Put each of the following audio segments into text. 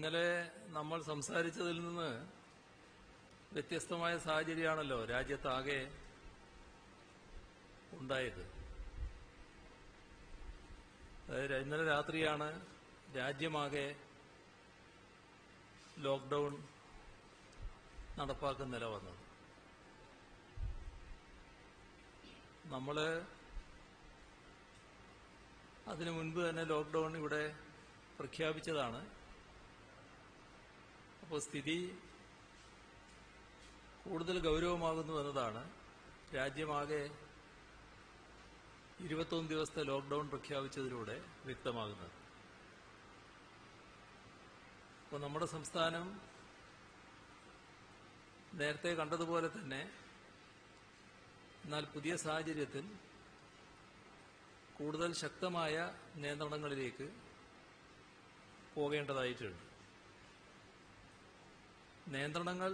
ഇന്നലെ നമ്മൾ സംസാരിച്ചതിൽ നിന്ന് വ്യത്യസ്തമായ സാഹചര്യമാണല്ലോ രാജ്യത്താകെ ഉണ്ടായത് അതായത് ഇന്നലെ രാത്രിയാണ് രാജ്യമാകെ ലോക്ക്ഡൌൺ നടപ്പാക്കുന്ന നില വന്നത് നമ്മള് അതിനു മുൻപ് തന്നെ ലോക്ക്ഡൌൺ ഇവിടെ പ്രഖ്യാപിച്ചതാണ് അപ്പോൾ സ്ഥിതി കൂടുതൽ ഗൗരവമാകുന്നു എന്നതാണ് രാജ്യമാകെ ഇരുപത്തൊന്ന് ദിവസത്തെ ലോക്ക്ഡൌൺ പ്രഖ്യാപിച്ചതിലൂടെ വ്യക്തമാകുന്നത് അപ്പോൾ നമ്മുടെ സംസ്ഥാനം നേരത്തെ കണ്ടതുപോലെ തന്നെ എന്നാൽ പുതിയ സാഹചര്യത്തിൽ കൂടുതൽ ശക്തമായ നിയന്ത്രണങ്ങളിലേക്ക് പോകേണ്ടതായിട്ടുണ്ട് നിയന്ത്രണങ്ങൾ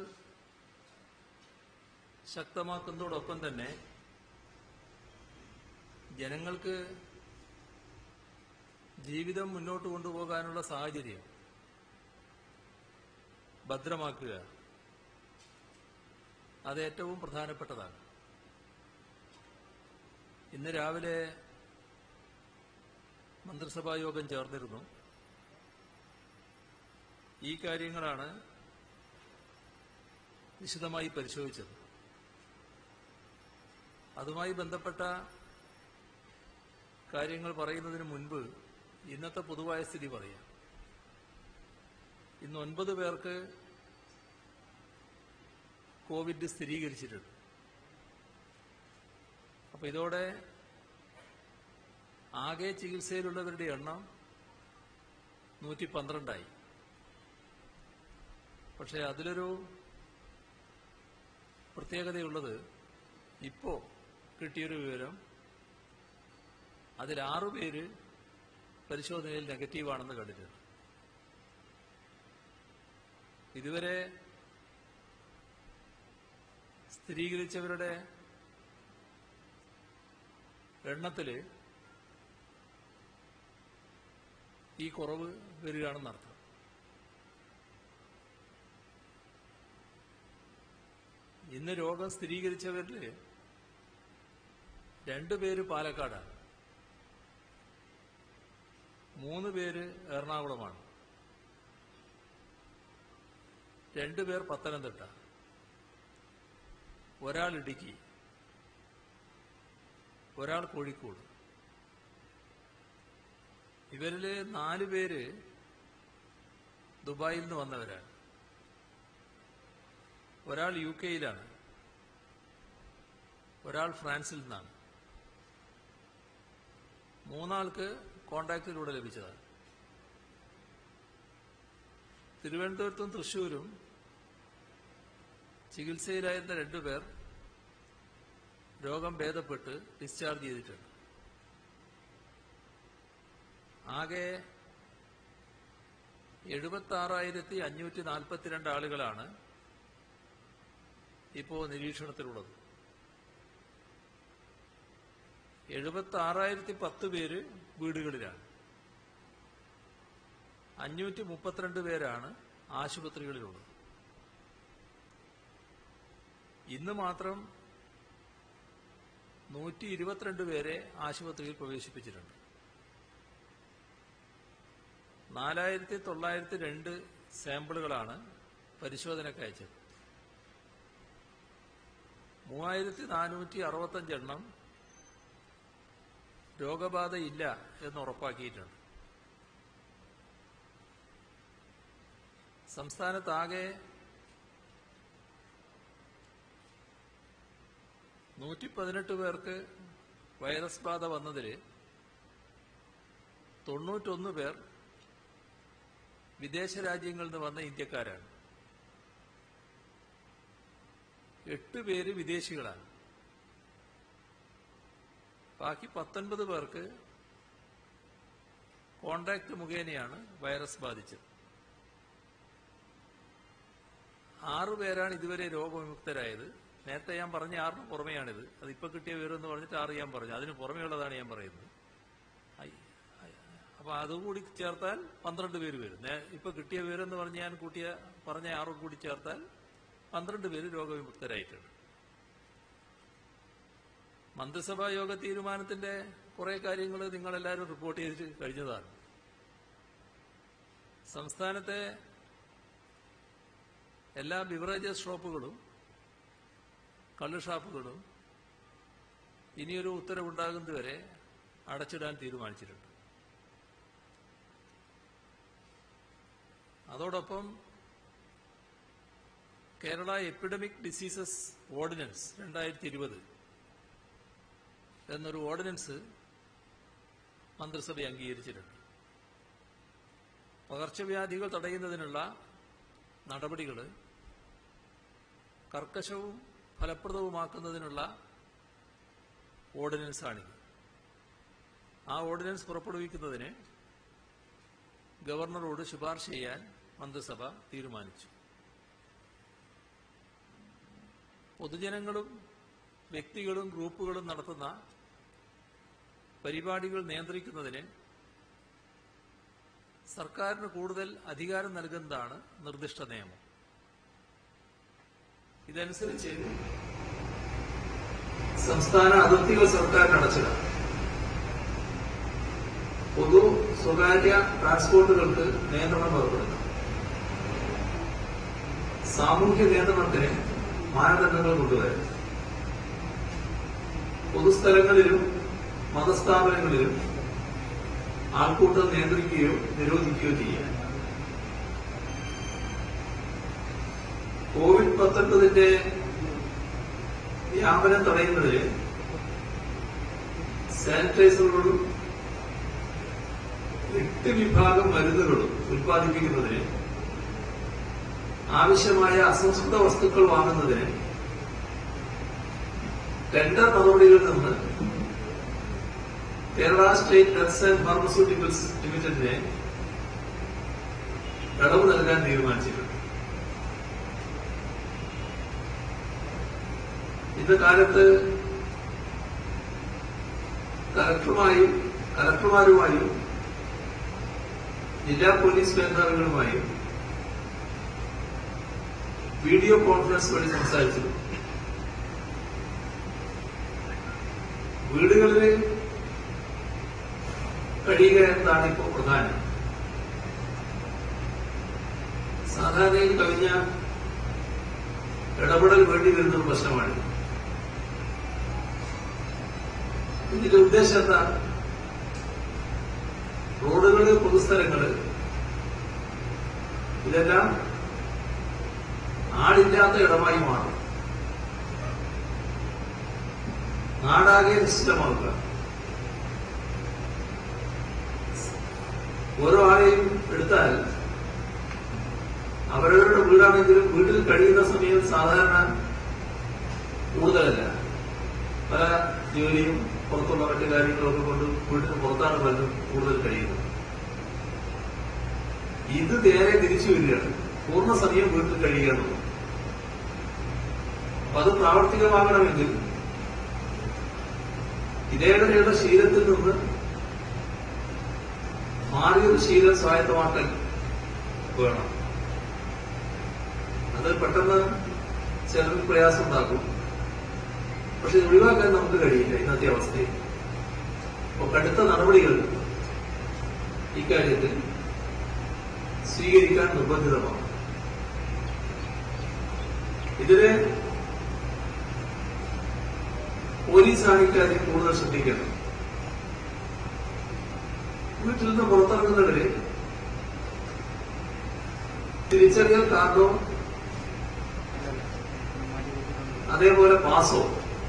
ശക്തമാക്കുന്നതോടൊപ്പം തന്നെ ജനങ്ങൾക്ക് ജീവിതം മുന്നോട്ട് കൊണ്ടുപോകാനുള്ള സാഹചര്യം ഭദ്രമാക്കുക അത് ഏറ്റവും പ്രധാനപ്പെട്ടതാണ് ഇന്ന് രാവിലെ മന്ത്രിസഭാ യോഗം ചേർന്നിരുന്നു ഈ കാര്യങ്ങളാണ് വിശദമായി പരിശോധിച്ചത് അതുമായി ബന്ധപ്പെട്ട കാര്യങ്ങൾ പറയുന്നതിന് മുൻപ് ഇന്നത്തെ പൊതുവായ സ്ഥിതി പറയാം ഇന്ന് ഒൻപത് പേർക്ക് കോവിഡ് സ്ഥിരീകരിച്ചിട്ടുണ്ട് അപ്പൊ ഇതോടെ ആകെ ചികിത്സയിലുള്ളവരുടെ എണ്ണം നൂറ്റി പന്ത്രണ്ടായി പക്ഷെ അതിലൊരു പ്രത്യേകതയുള്ളത് ഇപ്പോ കിട്ടിയൊരു വിവരം അതിൽ ആറുപേര് പരിശോധനയിൽ നെഗറ്റീവാണെന്ന് കണ്ടിട്ടുണ്ട് ഇതുവരെ സ്ഥിരീകരിച്ചവരുടെ എണ്ണത്തില് ഈ കുറവ് വരികയാണെന്നർത്ഥം ഇന്ന് രോഗം സ്ഥിരീകരിച്ചവരിൽ രണ്ടുപേര് പാലക്കാടാണ് മൂന്ന് പേര് എറണാകുളമാണ് രണ്ടുപേർ പത്തനംതിട്ട ഒരാൾ ഇടുക്കി ഒരാൾ കോഴിക്കോട് ഇവരില് നാല് പേര് ദുബായിൽ നിന്ന് വന്നവരാണ് ഒരാൾ യു കെയിലാണ് ഒരാൾ ഫ്രാൻസിൽ നിന്നാണ് മൂന്നാൾക്ക് കോണ്ടാക്റ്റിലൂടെ ലഭിച്ചതാണ് തിരുവനന്തപുരത്തും തൃശൂരും ചികിത്സയിലായിരുന്ന രണ്ടുപേർ രോഗം ഭേദപ്പെട്ട് ഡിസ്ചാർജ് ചെയ്തിട്ടുണ്ട് ആകെ എഴുപത്തി ആറായിരത്തി അഞ്ഞൂറ്റി നാൽപ്പത്തിരണ്ട് ആളുകളാണ് ഇപ്പോ നിരീക്ഷണത്തിലുള്ളത് എഴുപത്തി ആറായിരത്തി പത്ത് പേര് വീടുകളിലാണ് അഞ്ഞൂറ്റി മുപ്പത്തിരണ്ട് പേരാണ് ആശുപത്രികളിലുള്ളത് ഇന്ന് മാത്രം നൂറ്റി ഇരുപത്തിരണ്ട് പേരെ ആശുപത്രിയിൽ പ്രവേശിപ്പിച്ചിട്ടുണ്ട് നാലായിരത്തി തൊള്ളായിരത്തി രണ്ട് സാമ്പിളുകളാണ് പരിശോധനയ്ക്ക് അയച്ചത് മൂവായിരത്തി നാനൂറ്റി അറുപത്തഞ്ചെണ്ണം രോഗബാധയില്ല എന്ന് ഉറപ്പാക്കിയിട്ടുണ്ട് സംസ്ഥാനത്താകെ നൂറ്റി പതിനെട്ട് പേർക്ക് വൈറസ് ബാധ വന്നതിൽ തൊണ്ണൂറ്റൊന്ന് പേർ വിദേശ രാജ്യങ്ങളിൽ നിന്ന് വന്ന ഇന്ത്യക്കാരാണ് എട്ട് പേര് വിദേശികളാണ് ബാക്കി പത്തൊൻപത് പേർക്ക് കോണ്ടാക്ട് മുഖേനയാണ് വൈറസ് ബാധിച്ചത് ആറു പേരാണ് ഇതുവരെ രോഗവിമുക്തരായത് നേരത്തെ ഞാൻ പറഞ്ഞ ആറിന് പുറമെയാണിത് അത് ഇപ്പൊ കിട്ടിയ വിവരം എന്ന് പറഞ്ഞിട്ട് ആറ് ഞാൻ പറഞ്ഞു അതിന് പുറമെയുള്ളതാണ് ഞാൻ പറയുന്നത് ഐ- ഐ- അപ്പൊ അതുകൂടി ചേർത്താൽ പന്ത്രണ്ട് പേര് വരും നേ- ഇപ്പൊ കിട്ടിയ വിവരെന്ന് പറഞ്ഞ് ഞാൻ കൂട്ടിയ പറഞ്ഞ ആറും കൂടി ചേർത്താൽ പന്ത്രണ്ട് പേര് രോഗവിമുക്തരായിട്ടുണ്ട് മന്ത്രിസഭാ യോഗ തീരുമാനത്തിന്റെ കുറെ കാര്യങ്ങൾ നിങ്ങളെല്ലാവരും റിപ്പോർട്ട് ചെയ്തിട്ട് കഴിഞ്ഞതാണ് സംസ്ഥാനത്തെ എല്ലാ ബിവറേജസ് ഷോപ്പുകളും കള്ള് ഷാപ്പുകളും ഇനിയൊരു ഉത്തരവുണ്ടാകുന്നതുവരെ അടച്ചിടാൻ തീരുമാനിച്ചിട്ടുണ്ട് അതോടൊപ്പം കേരള എപ്പിഡമിക് ഡിസീസസ് ഓർഡിനൻസ് രണ്ടായിരത്തി ഇരുപത് എന്നൊരു ഓർഡിനൻസ് മന്ത്രിസഭ അംഗീകരിച്ചിട്ടുണ്ട് പകർച്ചവ്യാധികൾ തടയുന്നതിനുള്ള നടപടികൾ കർക്കശവും ഫലപ്രദവുമാക്കുന്നതിനുള്ള ഓർഡിനൻസാണിത് ആ ഓർഡിനൻസ് പുറപ്പെടുവിക്കുന്നതിന് ഗവർണറോട് ശുപാർശ ചെയ്യാൻ മന്ത്രിസഭ തീരുമാനിച്ചു പൊതുജനങ്ങളും വ്യക്തികളും ഗ്രൂപ്പുകളും നടത്തുന്ന പരിപാടികൾ നിയന്ത്രിക്കുന്നതിന് സർക്കാരിന് കൂടുതൽ അധികാരം നൽകുന്നതാണ് നിർദ്ദിഷ്ട നിയമം ഇതനുസരിച്ച് സംസ്ഥാന അതിർത്തികൾ സർക്കാരിന് അടച്ചിടാം പൊതു സ്വകാര്യ ട്രാൻസ്പോർട്ടുകൾക്ക് നിയന്ത്രണം ഏർപ്പെടുത്താം സാമൂഹ്യ നിയന്ത്രണത്തിന് മാനദണ്ഡങ്ങൾ കൊണ്ടുവരാം പൊതുസ്ഥലങ്ങളിലും മതസ്ഥാപനങ്ങളിലും ആൾക്കൂട്ടം നിയന്ത്രിക്കുകയോ നിരോധിക്കുകയോ ചെയ്യാം കോവിഡ് പത്തൊൻപതിന്റെ വ്യാപനം തടയുന്നതിന് സാനിറ്റൈസറുകളും എട്ട് വിഭാഗം മരുന്നുകളും ഉൽപ്പാദിപ്പിക്കുന്നതിന് ആവശ്യമായ അസംസ്കൃത വസ്തുക്കൾ വാങ്ങുന്നതിന് ടെൻഡർ നടപടികളിൽ നിന്ന് Kerala state drugs and pharmaceuticals ലിമിറ്റഡിനെ ഇളവ് നൽകാൻ തീരുമാനിച്ചിട്ടുണ്ട് ഇന്ന് കാലത്ത് കലക്ടറുമായും കലക്ടർമാരുമായും ജില്ലാ പോലീസ് മേധാവികളുമായും വീഡിയോ കോൺഫറൻസ് വഴി സംസാരിച്ചിരുന്നു വീടുകളിൽ കഴിയുക എന്നതാണ് ഇപ്പോൾ പ്രധാനം സാധാരണയിൽ കവിഞ്ഞ ഇടപെടൽ വേണ്ടി വരുന്ന ഒരു പ്രശ്നമാണ് ഇതിന്റെ ഉദ്ദേശം എന്താ റോഡുകള് പൊതുസ്ഥലങ്ങള് ഇതെല്ലാം ആളില്ലാത്ത ഇടമായി മാറും നാടാകെ നിശ്ചിതമാക്കുക ഓരോ ആളെയും എടുത്താൽ അവരവരുടെ വീടാണെങ്കിലും വീട്ടിൽ കഴിയുന്ന സമയം സാധാരണ കൂടുതലല്ല പല ജോലിയും പുറത്തുള്ള മറ്റു കാര്യങ്ങളൊക്കെ കൊണ്ട് വീട്ടിന് പുറത്താണ് പലരും കൂടുതൽ കഴിയുന്നത് ഇത് നേരെ തിരിച്ചു വരികയാണ് പൂർണ്ണ സമയം വീട്ടിൽ കഴിയുക എന്നുള്ളത് അപ്പൊ അത് പ്രാവർത്തികമാകണമെങ്കിൽ ഇതേവരെയുള്ള ശീലത്തിൽ നിന്ന് മാറിയൊരു ശീലം സ്വായത്തമാക്കൽ വേണം അത് പെട്ടെന്ന് ചിലർക്ക് പ്രയാസം ഉണ്ടാക്കും പക്ഷെ ഇത് ഒഴിവാക്കാൻ നമുക്ക് കഴിയില്ല ഇന്നത്തെ അവസ്ഥയിൽ അപ്പൊ കടുത്ത നടപടികൾ ഇക്കാര്യത്തിൽ സ്വീകരിക്കാൻ നിർബന്ധിതമാണ് ഇതിന് പോലീസാണ് ഇക്കാര്യം കൂടുതൽ ശ്രദ്ധിക്കേണ്ടത് വീട്ടിൽ നിന്ന് പുറത്തിറങ്ങുന്നവര് തിരിച്ചറിയൽ കാർഡോ അതേപോലെ പാസോ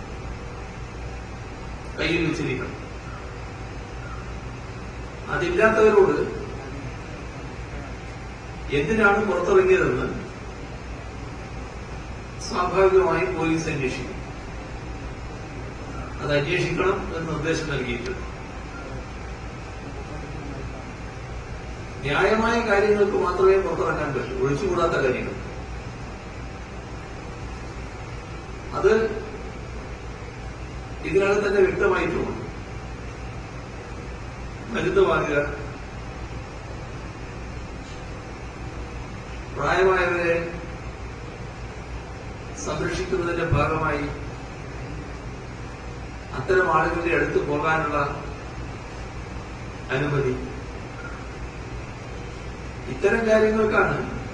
കയ്യിൽ വെച്ചിരിക്കണം അതില്ലാത്തവരോട് എന്തിനാണ് പുറത്തിറങ്ങിയതെന്ന് സ്വാഭാവികമായും പോലീസ് അന്വേഷിക്കും അത് അന്വേഷിക്കണം എന്ന് നിർദ്ദേശം നൽകിയിട്ടുണ്ട് ന്യായമായ കാര്യങ്ങൾക്ക് മാത്രമേ പുറത്തിറക്കാൻ പറ്റൂ ഒഴിച്ചുകൂടാത്ത കാര്യങ്ങൾ അത് ഇതിനകം തന്നെ വ്യക്തമായിട്ടുമുണ്ട് മരുന്ന് വാങ്ങുക പ്രായമായവരെ സംരക്ഷിക്കുന്നതിന്റെ ഭാഗമായി അത്തരം ആളുകളുടെ അടുത്ത് പോകാനുള്ള അനുമതി ഇത്തരം കാര്യങ്ങൾക്കാണ്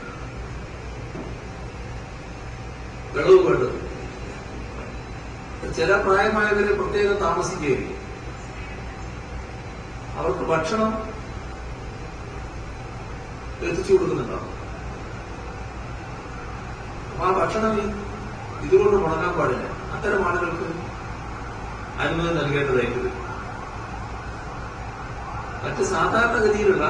ഇളവ് വേണ്ടത് ചില പ്രായമായവരെ പ്രത്യേകം താമസിക്കുകയും അവർക്ക് ഭക്ഷണം എത്തിച്ചു കൊടുക്കുന്നുണ്ടാവും അപ്പൊ ആ ഭക്ഷണം ഈ- ഇതുകൊണ്ട് മുടങ്ങാൻ പാടില്ല അത്തരം ആളുകൾക്ക് അനുമതി നൽകേണ്ടതായിട്ട് വരും മറ്റ് സാധാരണഗതിയിലുള്ള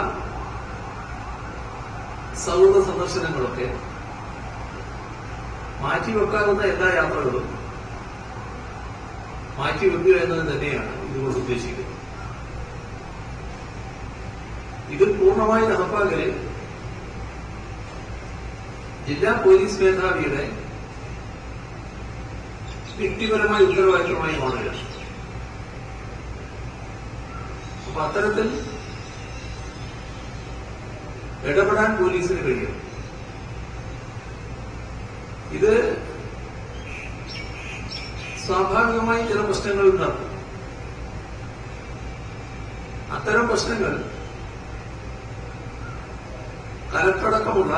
സൗഹൃദ സന്ദർശനങ്ങളൊക്കെ മാറ്റിവെക്കാവുന്ന എല്ലാ യാത്രകളും മാറ്റിവെക്കുക എന്നത് തന്നെയാണ് ഇതുകൊണ്ട് ഉദ്ദേശിക്കുന്നത് ഇതിൽ പൂർണ്ണമായി നടപ്പാക്കല് ജില്ലാ പോലീസ് മേധാവിയുടെ വ്യക്തിപരമായ ഉത്തരവാദിത്തമായി മാറുക അപ്പൊ അത്തരത്തിൽ ഇടപെടാൻ പോലീസിന് കഴിയും ഇത് സ്വാഭാവികമായി ചില പ്രശ്നങ്ങൾ ഉണ്ടാക്കും അത്തരം പ്രശ്നങ്ങൾ കലക്കടക്കമുള്ള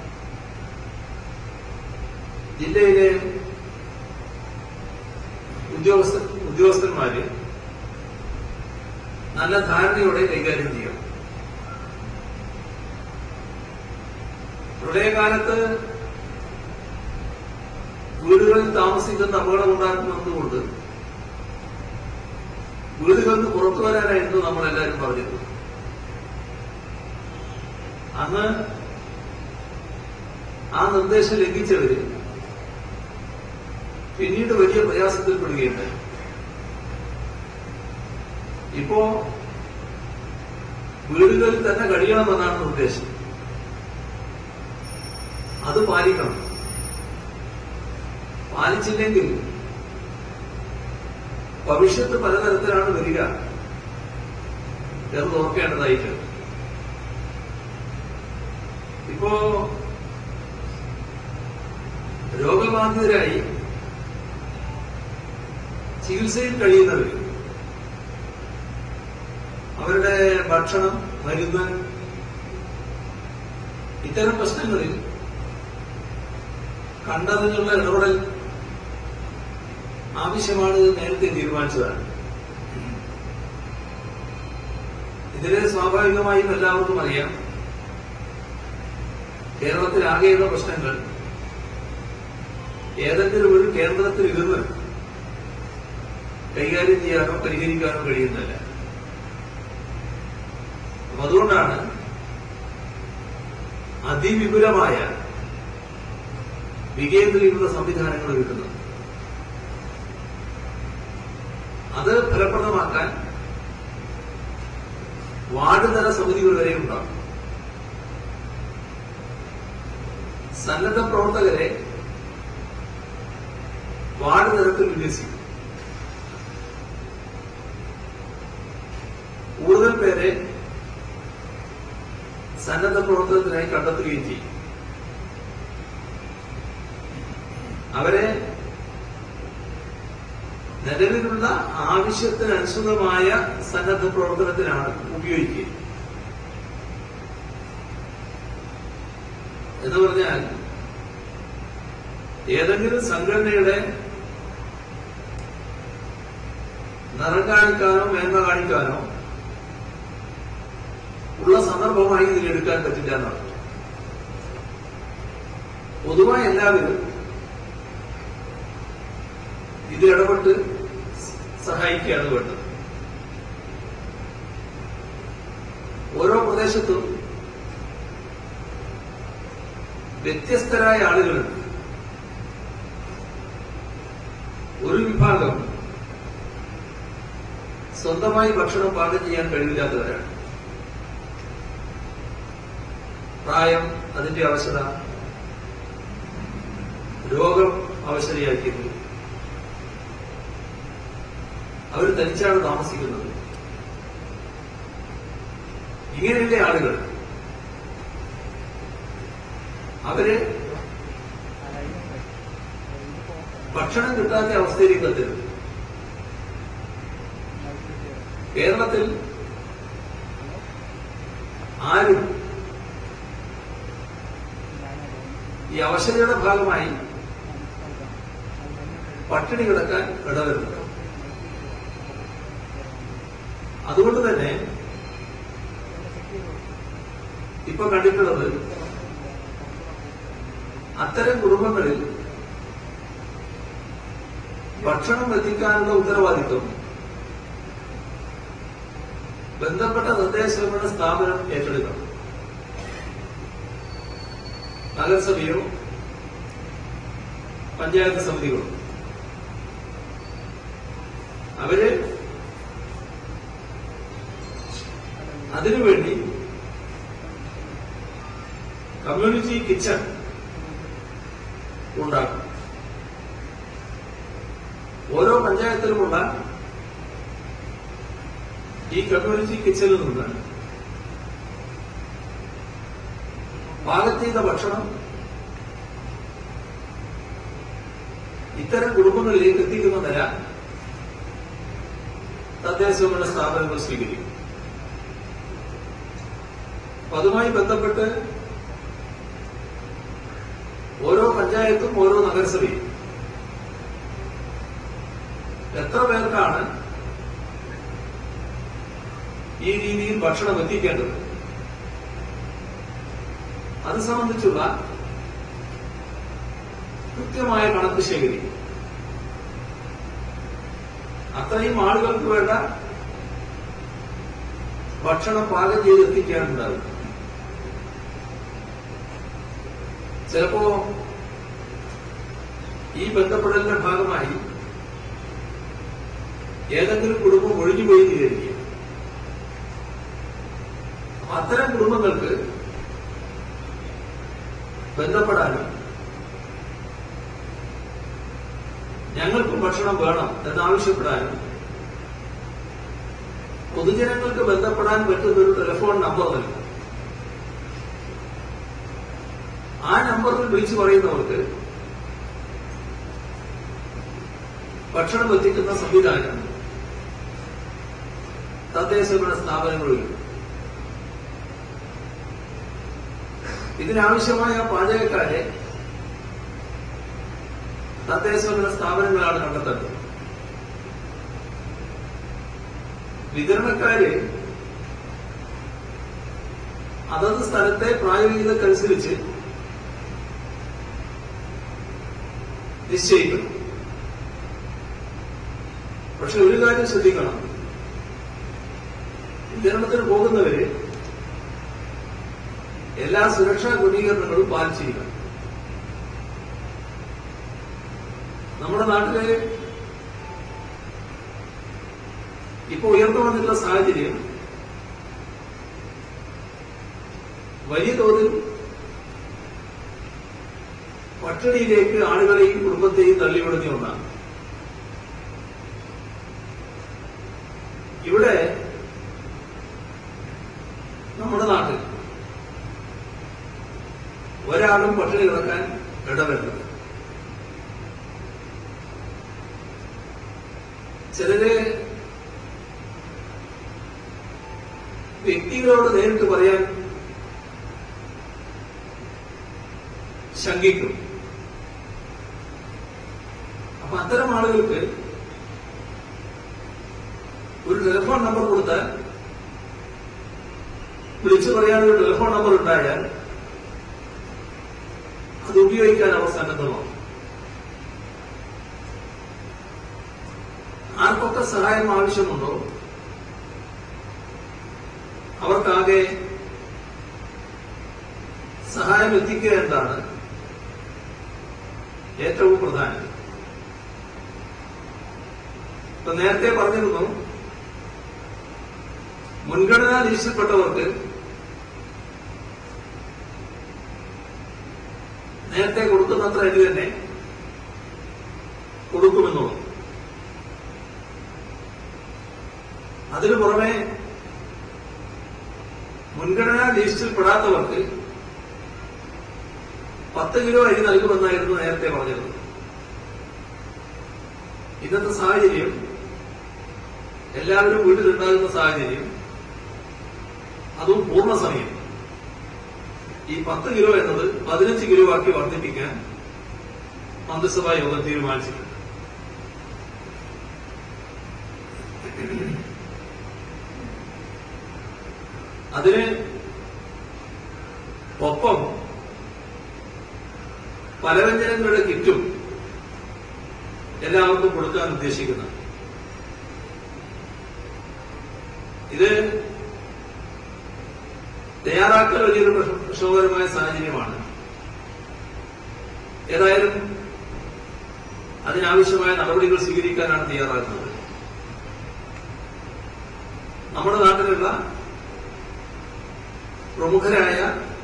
ജില്ലയിലെ ഉദ്യോഗസ്ഥ ഉദ്യോഗസ്ഥന്മാര് നല്ല ധാരണയോടെ കൈകാര്യം ചെയ്യണം പ്രളയകാലത്ത് വീടുകളിൽ താമസിക്കുന്ന അപകടമുണ്ടാക്കുന്നതുകൊണ്ട് വീടുകളിൽ നിന്ന് പുറത്തു വരാനായിരുന്നു നമ്മളെല്ലാവരും പറഞ്ഞത് അന്ന് ആ നിർദ്ദേശം ലംഘിച്ചവര് പിന്നീട് വലിയ പ്രയാസത്തിൽപ്പെടുകയുണ്ടായി ഇപ്പോ വീടുകളിൽ തന്നെ കഴിയണമെന്നാണ് നിർദ്ദേശം അത് പാലിക്കണം പാലിച്ചില്ലെങ്കിൽ ഭവിഷ്യത്ത് പലതരത്തിലാണ് വരിക എന്ന് ഓർക്കേണ്ടതായിട്ട് ഇപ്പോ രോഗബാധിതരായി ചികിത്സയിൽ കഴിയുന്നവർ അവരുടെ ഭക്ഷണം മരുന്ന് ഇത്തരം പ്രശ്നങ്ങളിൽ കണ്ടതിനുള്ള ഇടപെടൽ ആവശ്യമാണ് എന്ന് നേരത്തെ തീരുമാനിച്ചതാണ് ഇതിലെ സ്വാഭാവികമായും എല്ലാവർക്കും അറിയാം കേരളത്തിലാകെയുള്ള പ്രശ്നങ്ങൾ ഏതെങ്കിലും ഒരു കേന്ദ്രത്തിൽ ഇരുന്ന് കൈകാര്യം ചെയ്യാനോ പരിഹരിക്കാനോ കഴിയുന്നില്ല അപ്പൊ അതുകൊണ്ടാണ് അതിവിപുലമായ വികേന്ദ്രീകൃത സംവിധാനങ്ങൾ കിട്ടുന്നത് അത് ഫലപ്രദമാക്കാൻ വാർഡ് തല സമിതികൾ വരെ ഉണ്ടാകും സന്നദ്ധ പ്രവർത്തകരെ വാർഡ് തലത്തിൽ വിന്യസിക്കും കൂടുതൽ പേരെ സന്നദ്ധ പ്രവർത്തനത്തിനായി കണ്ടെത്തുകയും ചെയ്യും അവരെ നിലവിലുള്ള ആവശ്യത്തിനനുസൃതമായ സന്നദ്ധ പ്രവർത്തനത്തിനാണ് ഉപയോഗിക്കുക എന്ന് പറഞ്ഞാൽ ഏതെങ്കിലും സംഘടനയുടെ നിറം കാണിക്കാനോ മേന്മ കാണിക്കാനോ ഉള്ള സന്ദർഭമായി ഇതിലെടുക്കാൻ പറ്റില്ല എന്നാണ് പൊതുവായി എല്ലാവരും ഇത് ഇടപെട്ട് സഹായിക്കുകയാണ് വേണ്ടത് ഓരോ പ്രദേശത്തും വ്യത്യസ്തരായ ആളുകളുണ്ട് ഒരു വിഭാഗം സ്വന്തമായി ഭക്ഷണം പാകം ചെയ്യാൻ കഴിവില്ലാത്തവരാണ് പ്രായം അതിന്റെ അവശത രോഗം അവശതയാക്കിയത് അവർ തനിച്ചാണ് താമസിക്കുന്നത് ഇങ്ങനെയുള്ള ആളുകൾ അവര് ഭക്ഷണം കിട്ടാത്ത അവസ്ഥയിലേക്ക് എത്തരുത് കേരളത്തിൽ ആരും ഈ അവശതയുടെ ഭാഗമായി പട്ടിണി കിടക്കാൻ ഇടവരുന്നത് അതുകൊണ്ട് തന്നെ ഇപ്പൊ കണ്ടിട്ടുള്ളത് അത്തരം കുടുംബങ്ങളിൽ ഭക്ഷണം എത്തിക്കാനുള്ള ഉത്തരവാദിത്വം ബന്ധപ്പെട്ട നിർദ്ദേശങ്ങളുടെ സ്ഥാപനം ഏറ്റെടുക്കണം നഗരസഭയോ പഞ്ചായത്ത് സമിതികളോ അവര് അതിനുവേണ്ടി കമ്മ്യൂണിറ്റി കിച്ചൺ ഉണ്ടാക്കും ഓരോ പഞ്ചായത്തിലുമുള്ള ഈ കമ്മ്യൂണിറ്റി കിച്ചണിൽ നിന്ന് പാകം ചെയ്ത ഭക്ഷണം ഇത്തരം കുടുംബങ്ങളിലേക്ക് എത്തിക്കുന്ന നില തദ്ദേശഭരണ സ്ഥാപനങ്ങൾ സ്വീകരിക്കും അപ്പൊ അതുമായി ബന്ധപ്പെട്ട് ഓരോ പഞ്ചായത്തും ഓരോ നഗരസഭയും എത്ര പേർക്കാണ് ഈ രീതിയിൽ ഭക്ഷണം എത്തിക്കേണ്ടത് അത് സംബന്ധിച്ചുള്ള കൃത്യമായ കണക്ക് ശേഖരിക്കും അത്രയും ആളുകൾക്ക് വേണ്ട ഭക്ഷണം പാകം ചെയ്ത് എത്തിക്കാനുണ്ടാകും ചിലപ്പോ ഈ ബന്ധപ്പെടലിന്റെ ഭാഗമായി ഏതെങ്കിലും കുടുംബം ഒഴിഞ്ഞുപോയി തീരുക അത്തരം കുടുംബങ്ങൾക്ക് ബന്ധപ്പെടാനും ഞങ്ങൾക്കും ഭക്ഷണം വേണം എന്നാവശ്യപ്പെടാനും പൊതുജനങ്ങൾക്ക് ബന്ധപ്പെടാൻ പറ്റുന്ന ഒരു ടെലിഫോൺ നമ്പർ നൽകും ആ നമ്പറിൽ വിളിച്ചു പറയുന്നവർക്ക് ഭക്ഷണം എത്തിക്കുന്ന സംവിധാനം തദ്ദേശഭരണ സ്ഥാപനങ്ങളിൽ ഇതിനാവശ്യമായ പാചകക്കാരെ തദ്ദേശഭരണ സ്ഥാപനങ്ങളാണ് കണ്ടെത്തേണ്ടത് വിതരണക്കാര് അതത് സ്ഥലത്തെ പ്രായോഗികതക്കനുസരിച്ച് നിശ്ചയിക്കും പക്ഷെ ഒരു കാര്യം ശ്രദ്ധിക്കണം വിതരണത്തിന് പോകുന്നവര് എല്ലാ സുരക്ഷാ ക്രമീകരണങ്ങളും പാലിച്ചിരിക്കണം നമ്മുടെ നാട്ടില് ഇപ്പൊ ഉയർന്നു വന്നിട്ടുള്ള സാഹചര്യം വലിയ തോതിൽ പട്ടിണിയിലേക്ക് ആളുകളെയും കുടുംബത്തെയും തള്ളിവിടുന്ന ഒന്നാണ് ഇവിടെ നമ്മുടെ നാട്ടിൽ ഒരാളും പട്ടിണി കിടക്കാൻ ഇടവരുന്നത് ചിലര് വ്യക്തികളോട് നേരിട്ട് പറയാൻ ശങ്കിക്കും അപ്പൊ അത്തരം ആളുകൾക്ക് ഒരു ടെലിഫോൺ നമ്പർ കൊടുത്താൽ വിളിച്ചു പറയാനൊരു ടെലിഫോൺ നമ്പർ ഉണ്ടായാൽ അത് ഉപയോഗിക്കാൻ അവർ സന്നദ്ധമാവും ആർക്കൊക്കെ സഹായം ആവശ്യമുണ്ടോ അവർക്കാകെ സഹായം എത്തിക്കുക എന്നതാണ് ഏറ്റവും പ്രധാനം ഇപ്പൊ നേരത്തെ പറഞ്ഞിരുന്നു മുൻഗണനാ ലിസ്റ്റിൽപ്പെട്ടവർക്ക് നേരത്തെ കൊടുക്കുന്നത്ര അരി തന്നെ കൊടുക്കുമെന്നുള്ളൂ അതിനു പുറമെ മുൻഗണനാ ലിസ്റ്റിൽ പെടാത്തവർക്ക് പത്ത് കിലോ അരി നൽകുമെന്നായിരുന്നു നേരത്തെ പറഞ്ഞിരുന്നത് ഇന്നത്തെ സാഹചര്യം എല്ലാവരും വീട്ടിലുണ്ടാകുന്ന സാഹചര്യം അതും പൂർണ്ണസമയം ഈ പത്ത് കിലോ എന്നത് പതിനഞ്ച് കിലോ ആക്കി വർദ്ധിപ്പിക്കാൻ മന്ത്രിസഭാ യോഗം തീരുമാനിച്ചിട്ടുണ്ട് അതിന് ഒപ്പം പലവ്യഞ്ജനങ്ങളുടെ കിറ്റും എല്ലാവർക്കും കൊടുക്കാൻ ഉദ്ദേശിക്കുന്നത് ഇത് തയ്യാറാക്കൽ വലിയൊരു പ്രശ്- പ്രക്ഷോഭകരമായ സാഹചര്യമാണ് ഏതായാലും അതിനാവശ്യമായ നടപടികൾ സ്വീകരിക്കാനാണ് തയ്യാറാക്കുന്നത് നമ്മുടെ നാട്ടിലുള്ള പ്രമുഖരായ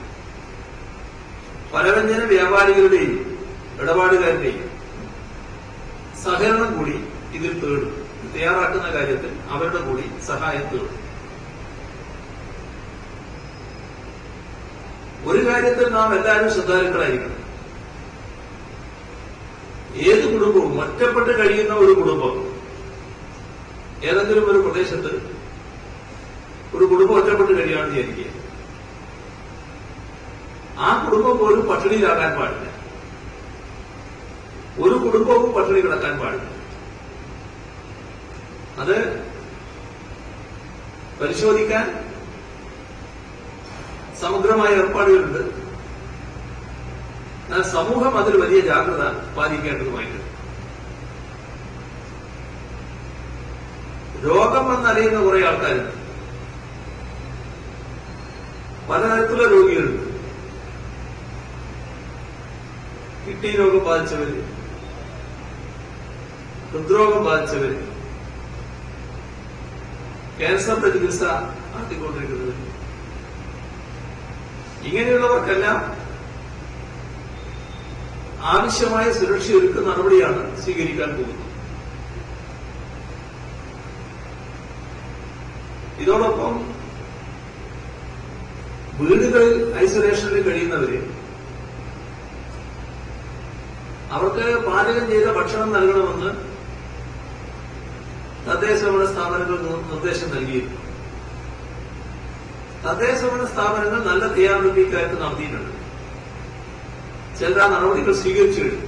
പലവ്യഞ്ജന വ്യാപാരികളുടെയും ഇടപാടുകാരുടെയും സഹകരണം കൂടി ഇതിൽ തേടും തയ്യാറാക്കുന്ന കാര്യത്തിൽ അവരുടെ കൂടി സഹായം തേടും ഒരു കാര്യത്തിൽ നാം എല്ലാവരും ശ്രദ്ധാലുക്കളായിരിക്കണം ഏത് കുടുംബവും ഒറ്റപ്പെട്ട് കഴിയുന്ന ഒരു കുടുംബം ഏതെങ്കിലും ഒരു പ്രദേശത്ത് ഒരു കുടുംബം ഒറ്റപ്പെട്ട് കഴിയുകയാണെന്ന് വിചാരിക്കുക ആ കുടുംബം പോലും പട്ടിണിയിലാകാൻ പാടില്ല ഒരു കുടുംബവും പട്ടിണി കിടക്കാൻ പാടില്ല അത് പരിശോധിക്കാൻ സമഗ്രമായ ഏർപ്പാടുകളുണ്ട് എന്നാൽ സമൂഹം അതിൽ വലിയ ജാഗ്രത പാലിക്കേണ്ടതുമായിട്ടുണ്ട് രോഗം വന്നറിയുന്ന കുറെ ആൾക്കാരുണ്ട് പലതരത്തിലുള്ള രോഗികളുണ്ട് കിഡ്നി രോഗം ബാധിച്ചവര് ഹൃദ്രോഗം ബാധിച്ചവര് ക്യാൻസറിന്റെ ചികിത്സ നടത്തിക്കൊണ്ടിരിക്കുന്നത് ഇങ്ങനെയുള്ളവർക്കെല്ലാം ആവശ്യമായ സുരക്ഷയൊരുക്കുന്ന നടപടിയാണ് സ്വീകരിക്കാൻ പോകുന്നത് ഇതോടൊപ്പം വീടുകളിൽ ഐസൊലേഷനിൽ കഴിയുന്നവര് അവർക്ക് പാചകം ചെയ്ത ഭക്ഷണം നൽകണമെന്ന് തദ്ദേശഭരണ സ്ഥാപനങ്ങൾ നിർ- നിർദ്ദേശം നൽകിയിരുന്നു തദ്ദേശഭരണ സ്ഥാപനങ്ങൾ നല്ല തയ്യാറെടുപ്പ് ഇക്കാര്യത്തിൽ നടത്തിയിട്ടുണ്ട് ചില നടപടികൾ സ്വീകരിച്ചു കഴിഞ്ഞു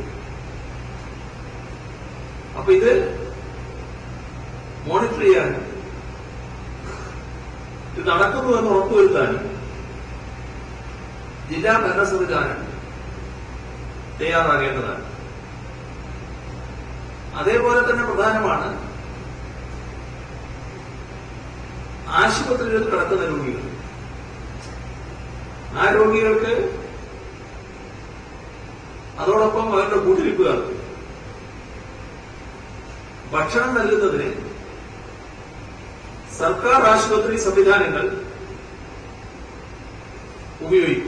അപ്പൊ ഇത് മോണിറ്റർ ചെയ്യാനും ഇത് നടക്കുന്നുവെന്ന് ഉറപ്പുവരുത്താനും ജില്ലാ ഭരണ സംവിധാനം തയ്യാറാകേണ്ടതാണ് അതേപോലെ തന്നെ പ്രധാനമാണ് ആശുപത്രികളിൽ കിടക്കുന്ന രോഗികൾ ആ രോഗികൾക്ക് അതോടൊപ്പം അവരുടെ കൂട്ടിരിപ്പുകാർ ഭക്ഷണം നൽകുന്നതിന് സർക്കാർ ആശുപത്രി സംവിധാനങ്ങൾ ഉപയോഗിക്കും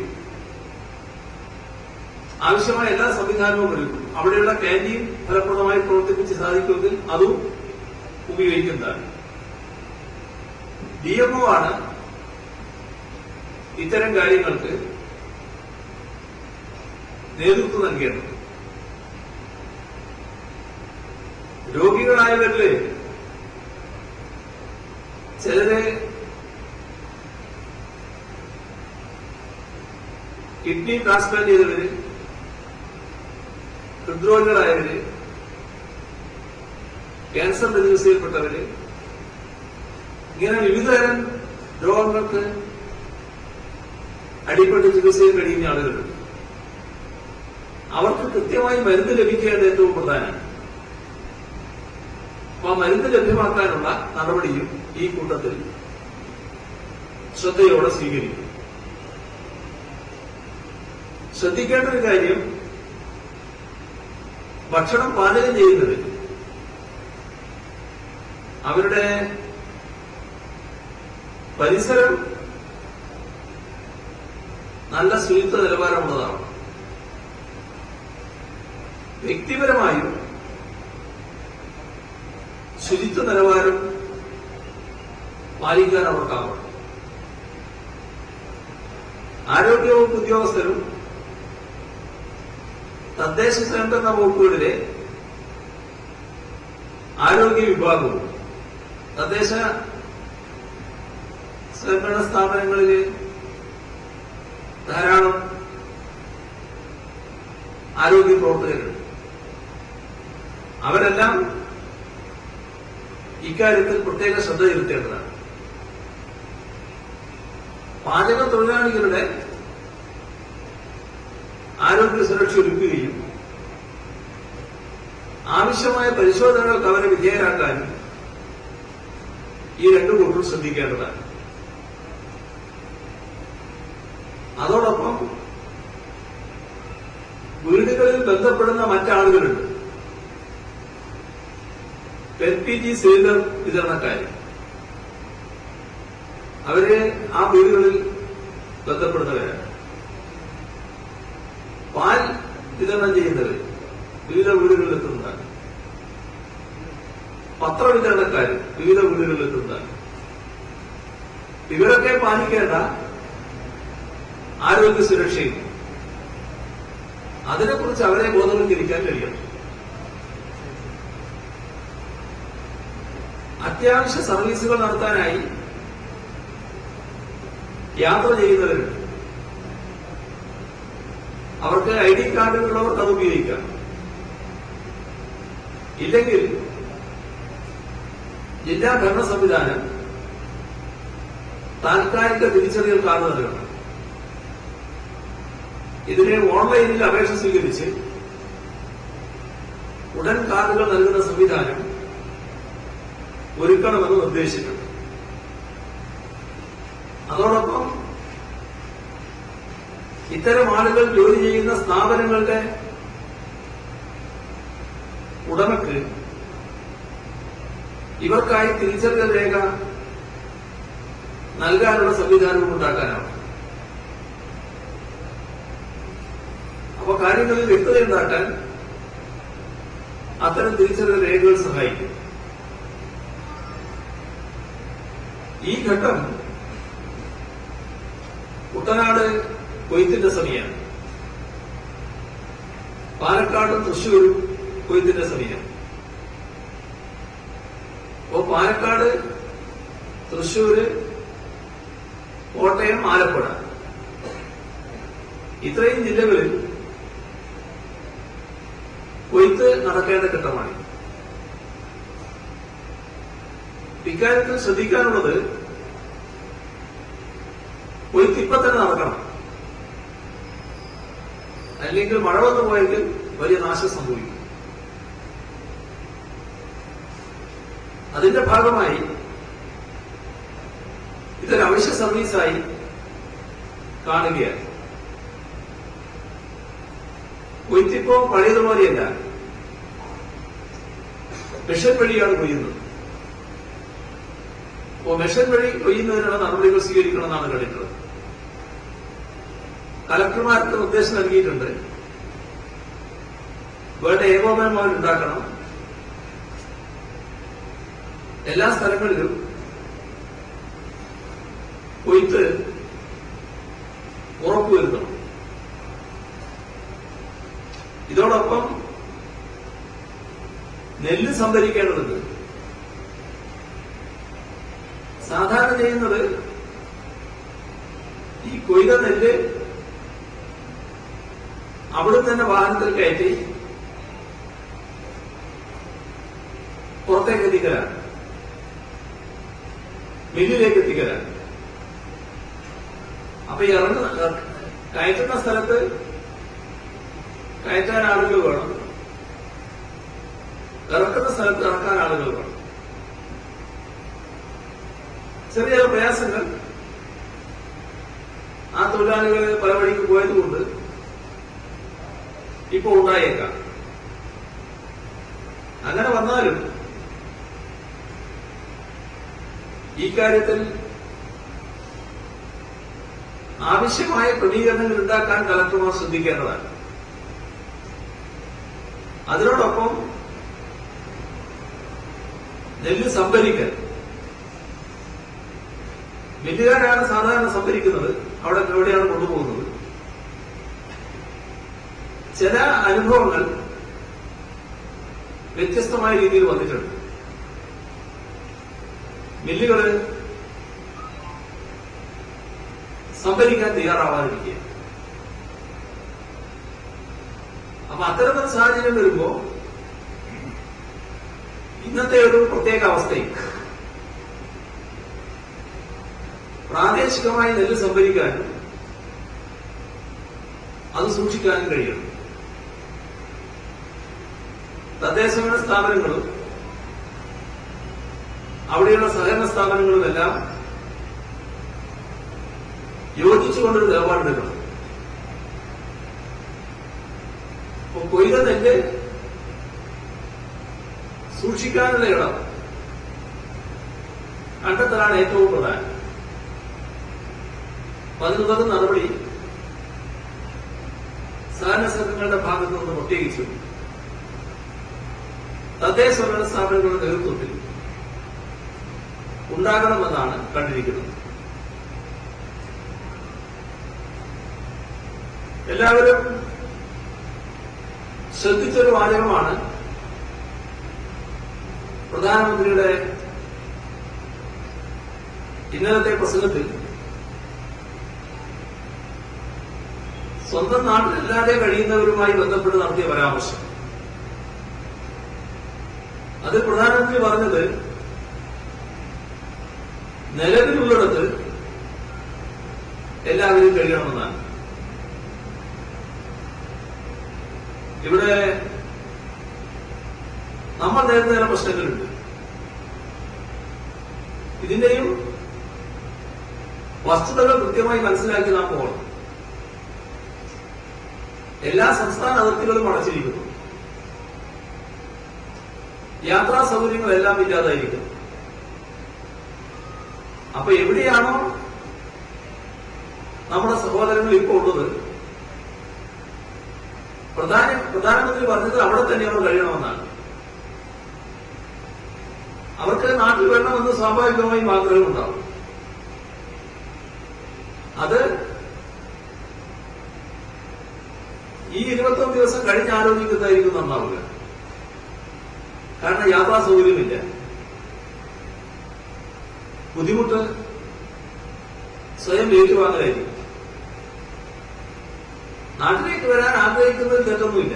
ആവശ്യമായ എല്ലാ സംവിധാനവും ഒരുക്കും അവിടെയുള്ള ക്യാൻറ്റീൻ ഫലപ്രദമായി പ്രവർത്തിപ്പിച്ച് സാധിക്കുമെങ്കിൽ അതും ഉപയോഗിക്കുന്നതാണ് ഡി എംഒ ആണ് ഇത്തരം കാര്യങ്ങൾക്ക് നേതൃത്വം നൽകേണ്ടത് രോഗികളായവരില് ചിലരെ കിഡ്നി ട്രാൻസ്പ്ലാന്റ് ചെയ്തവര് ഹൃദ്രോഗികളായവര് ക്യാൻസറിന്റെ ചികിത്സയിൽപ്പെട്ടവര് ഇങ്ങനെ വിവിധതരം രോഗങ്ങൾക്ക് അടിപ്പെട്ട് ചികിത്സയിൽ കഴിയുന്ന ആളുകളുണ്ട് അവർക്ക് കൃത്യമായി മരുന്ന് ലഭിക്കേണ്ടത് ഏറ്റവും പ്രധാനമാണ് അപ്പൊ ആ മരുന്ന് ലഭ്യമാക്കാനുള്ള നടപടിയും ഈ കൂട്ടത്തിൽ ശ്രദ്ധയോടെ സ്വീകരിക്കും ശ്രദ്ധിക്കേണ്ട ഒരു കാര്യം ഭക്ഷണം പാചകം ചെയ്യുന്നത് അവരുടെ പരിസരം നല്ല ശുചിത്വ നിലവാരമുള്ളതാണ് വ്യക്തിപരമായും ശുചിത്വ നിലവാരം പാലിക്കാൻ അവർക്കാവണം ആരോഗ്യവകുപ്പ് ഉദ്യോഗസ്ഥരും തദ്ദേശ സ്വയംഭരണ വകുപ്പുകളിലെ ആരോഗ്യ വിഭാഗവും തദ്ദേശ സ്വയംഭരണ സ്ഥാപനങ്ങളിൽ ധാരാളം ആരോഗ്യ പ്രവർത്തകരുണ്ട് അവരെല്ലാം ഇക്കാര്യത്തിൽ പ്രത്യേക ശ്രദ്ധ ചെലുത്തേണ്ടതാണ് പാചക തൊഴിലാളികളുടെ ആരോഗ്യ സുരക്ഷ ഒരുക്കുകയും ആവശ്യമായ പരിശോധനകൾക്ക് അവരെ വിധേയരാക്കാനും ഈ രണ്ടു കൂട്ടരും ശ്രദ്ധിക്കേണ്ടതാണ് അതോടൊപ്പം വീടുകളിൽ ബന്ധപ്പെടുന്ന മറ്റാളുകളുണ്ട് എൽ പി ജി സിലിണ്ടർ വിതരണക്കാർ അവര് ആ വീടുകളിൽ ബന്ധപ്പെടുന്നവരാണ് പാൽ വിതരണം ചെയ്യുന്നവർ വിവിധ വീടുകളിൽ എത്തുന്നതാണ് പത്രവിതരണക്കാർ വിവിധ വീടുകളിൽ എത്തുന്നതാണ് ഇവരൊക്കെ പാലിക്കേണ്ട ആരോഗ്യ സുരക്ഷയും അതിനെക്കുറിച്ച് അവരെ ബോധവൽക്കരിക്കാൻ കഴിയണം അത്യാവശ്യ സർവീസുകൾ നടത്താനായി യാത്ര ചെയ്യുന്നവരുണ്ട് അവർക്ക് ഐ ഡി കാർഡുകളുള്ളവർക്ക് അത് ഉപയോഗിക്കാം ഇല്ലെങ്കിൽ ജില്ലാ ഭരണ സംവിധാനം താൽക്കാലിക തിരിച്ചറിയൽ കാർഡ് നൽകണം ഇതിന് ഓൺലൈനിൽ അപേക്ഷ സ്വീകരിച്ച് ഉടൻ കാർഡുകൾ നൽകുന്ന സംവിധാനം ഒരുക്കണമെന്ന് നിർദ്ദേശിച്ചിട്ടുണ്ട് അതോടൊപ്പം ഇത്തരം ആളുകൾ ജോലി ചെയ്യുന്ന സ്ഥാപനങ്ങളുടെ ഉടമക്ക് ഇവർക്കായി തിരിച്ചറിയൽ രേഖ നൽകാനുള്ള സംവിധാനവും ഉണ്ടാക്കാനാവും അപ്പൊ കാര്യങ്ങളിൽ വ്യക്തതയുണ്ടാക്കാൻ അത്തരം തിരിച്ചറിയൽ രേഖകൾ സഹായിക്കും ഈ ഘട്ടം കുട്ടനാട് കൊയ്ത്തിന്റെ സമയമാണ് പാലക്കാടും തൃശ്ശൂരും കൊയ്ത്തിന്റെ സമയം അപ്പോ പാലക്കാട് തൃശ്ശൂര് കോട്ടയം ആലപ്പുഴ ഇത്രയും ജില്ലകളിൽ കൊയ്ത്ത് നടക്കേണ്ട ഘട്ടമാണ് ഇക്കാര്യത്തിൽ ശ്രദ്ധിക്കാനുള്ളത് കൊയ്ത്ത് ഇപ്പൊ തന്നെ നടക്കണം അല്ലെങ്കിൽ മഴ വന്നു പോയെങ്കിൽ വലിയ നാശം സംഭവിക്കും അതിന്റെ ഭാഗമായി ഇതൊരു അവശ്യ സർവീസായി കാണുകയാണ് കൊയ്ത്തിപ്പോ പഴയതുപോലെയല്ല മിഷൻ വഴിയാണ് കൊയ്യുന്നത് അപ്പോ മിഷൻ വഴി കൊയ്യുന്നതിനുള്ള നടപടികൾ സ്വീകരിക്കണമെന്നാണ് കണ്ടിട്ടുള്ളത് കലക്ടർമാർക്ക് നിർദ്ദേശം നൽകിയിട്ടുണ്ട് വേണ്ട ഏകോപനമാർ ഉണ്ടാക്കണം എല്ലാ സ്ഥലങ്ങളിലും കൊയ്ത്ത് ഉറപ്പുവരുത്തണം ഇതോടൊപ്പം നെല്ല് സംഭരിക്കേണ്ടതുണ്ട് സാധാരണ ചെയ്യുന്നത് ഈ കൊയ്ത നെല്ല് അവിടെ തന്നെ വാഹനത്തിൽ കയറ്റി പുറത്തേക്ക് എത്തിക്കലാണ് മില്ലിലേക്ക് എത്തിക്കലാണ് അപ്പൊ ഈ ഇറങ്ങുന്ന കയറ്റുന്ന സ്ഥലത്ത് കയറ്റാൻ ആളുകൾ വേണം ഇറക്കുന്ന സ്ഥലത്ത് ഇറക്കാൻ ആളുകൾ വേണം ചെറിയ ചില പ്രയാസങ്ങൾ ആ തൊഴിലാളികൾ പല വഴിക്ക് പോയതുകൊണ്ട് ഇപ്പൊ ഉണ്ടായേക്കാം അങ്ങനെ വന്നാലും ഈ കാര്യത്തിൽ ആവശ്യമായ ക്രമീകരണങ്ങൾ ഉണ്ടാക്കാൻ കലക്ടർമാർ ശ്രദ്ധിക്കേണ്ടതാണ് അതിനോടൊപ്പം നെല്ല് സംഭരിക്കൽ മില്ലുകാരാണ് സാധാരണ സംഭരിക്കുന്നത് അവിടെ എവിടെയാണ് കൊണ്ടുപോകുന്നത് ചില അനുഭവങ്ങൾ വ്യത്യസ്തമായ രീതിയിൽ വന്നിട്ടുണ്ട് മില്ലുകള് സംഭരിക്കാൻ തയ്യാറാവാതിരിക്കുക അപ്പൊ അത്തരമൊരു സാഹചര്യം വരുമ്പോ ഇന്നത്തെ ഒരു പ്രത്യേക അവസ്ഥയിൽ പ്രാദേശികമായി നെല്ല് സംഭരിക്കാനും അത് സൂക്ഷിക്കാനും കഴിയണം തദ്ദേശഭരണ സ്ഥാപനങ്ങളും അവിടെയുള്ള സഹകരണ സ്ഥാപനങ്ങളുമെല്ലാം യോജിച്ചുകൊണ്ടൊരു നിലപാടെടുക്കണം അപ്പൊ കൊയ്ത നെല്ല് സൂക്ഷിക്കാനുള്ള ഇടം കണ്ടെത്തലാണ് ഏറ്റവും പ്രധാനം അപ്പൊ അതിനുള്ളത് നടപടി സഹകരണ സംഘങ്ങളുടെ ഭാഗത്തു നിന്ന് പ്രത്യേകിച്ചു തദ്ദേശ ഭരണ സ്ഥാപനങ്ങളുടെ നേതൃത്വത്തിൽ ഉണ്ടാകണമെന്നാണ് കണ്ടിരിക്കുന്നത് എല്ലാവരും ശ്രദ്ധിച്ചൊരു വാചകമാണ് പ്രധാനമന്ത്രിയുടെ ഇന്നലത്തെ പ്രസംഗത്തിൽ സ്വന്തം നാട്ടിലല്ലാതെ കഴിയുന്നവരുമായി ബന്ധപ്പെട്ട് നടത്തിയ പരാമർശം അത് പ്രധാനമന്ത്രി പറഞ്ഞത് നിലവിലുള്ളിടത്ത് എല്ലാവരും കഴിയണമെന്നാണ് ഇവിടെ നമ്മൾ നേരിടുന്ന ചില പ്രശ്നങ്ങളുണ്ട് ഇതിന്റെയും വസ്തുതകൾ കൃത്യമായി മനസ്സിലാക്കി നാം പോകണം എല്ലാ സംസ്ഥാന അതിർത്തികളും അടച്ചിരിക്കുന്നു യാത്രാ സൗകര്യങ്ങളെല്ലാം ഇല്ലാതായിരിക്കുന്നു അപ്പൊ എവിടെയാണോ നമ്മുടെ സഹോദരങ്ങൾ ഇപ്പോൾ ഉള്ളത് പ്രധാന പ്രധാനമന്ത്രി പറഞ്ഞത് അവിടെ തന്നെ അവർ കഴിയണമെന്നാണ് അവർക്ക് നാട്ടിൽ വരണമെന്ന് സ്വാഭാവികമായും ആഗ്രഹമുണ്ടാവും അത് ഈ ഇരുപത്തൊന്ന് ദിവസം കഴിഞ്ഞ് ആലോചിക്കുന്നതായിരിക്കും നന്നാവുക കാരണം യാത്രാ സൗകര്യമില്ല ബുദ്ധിമുട്ട് സ്വയം ഏറ്റുവാങ്ങലായിരിക്കും നാട്ടിലേക്ക് വരാൻ ആഗ്രഹിക്കുന്നതിൽ തെറ്റൊന്നുമില്ല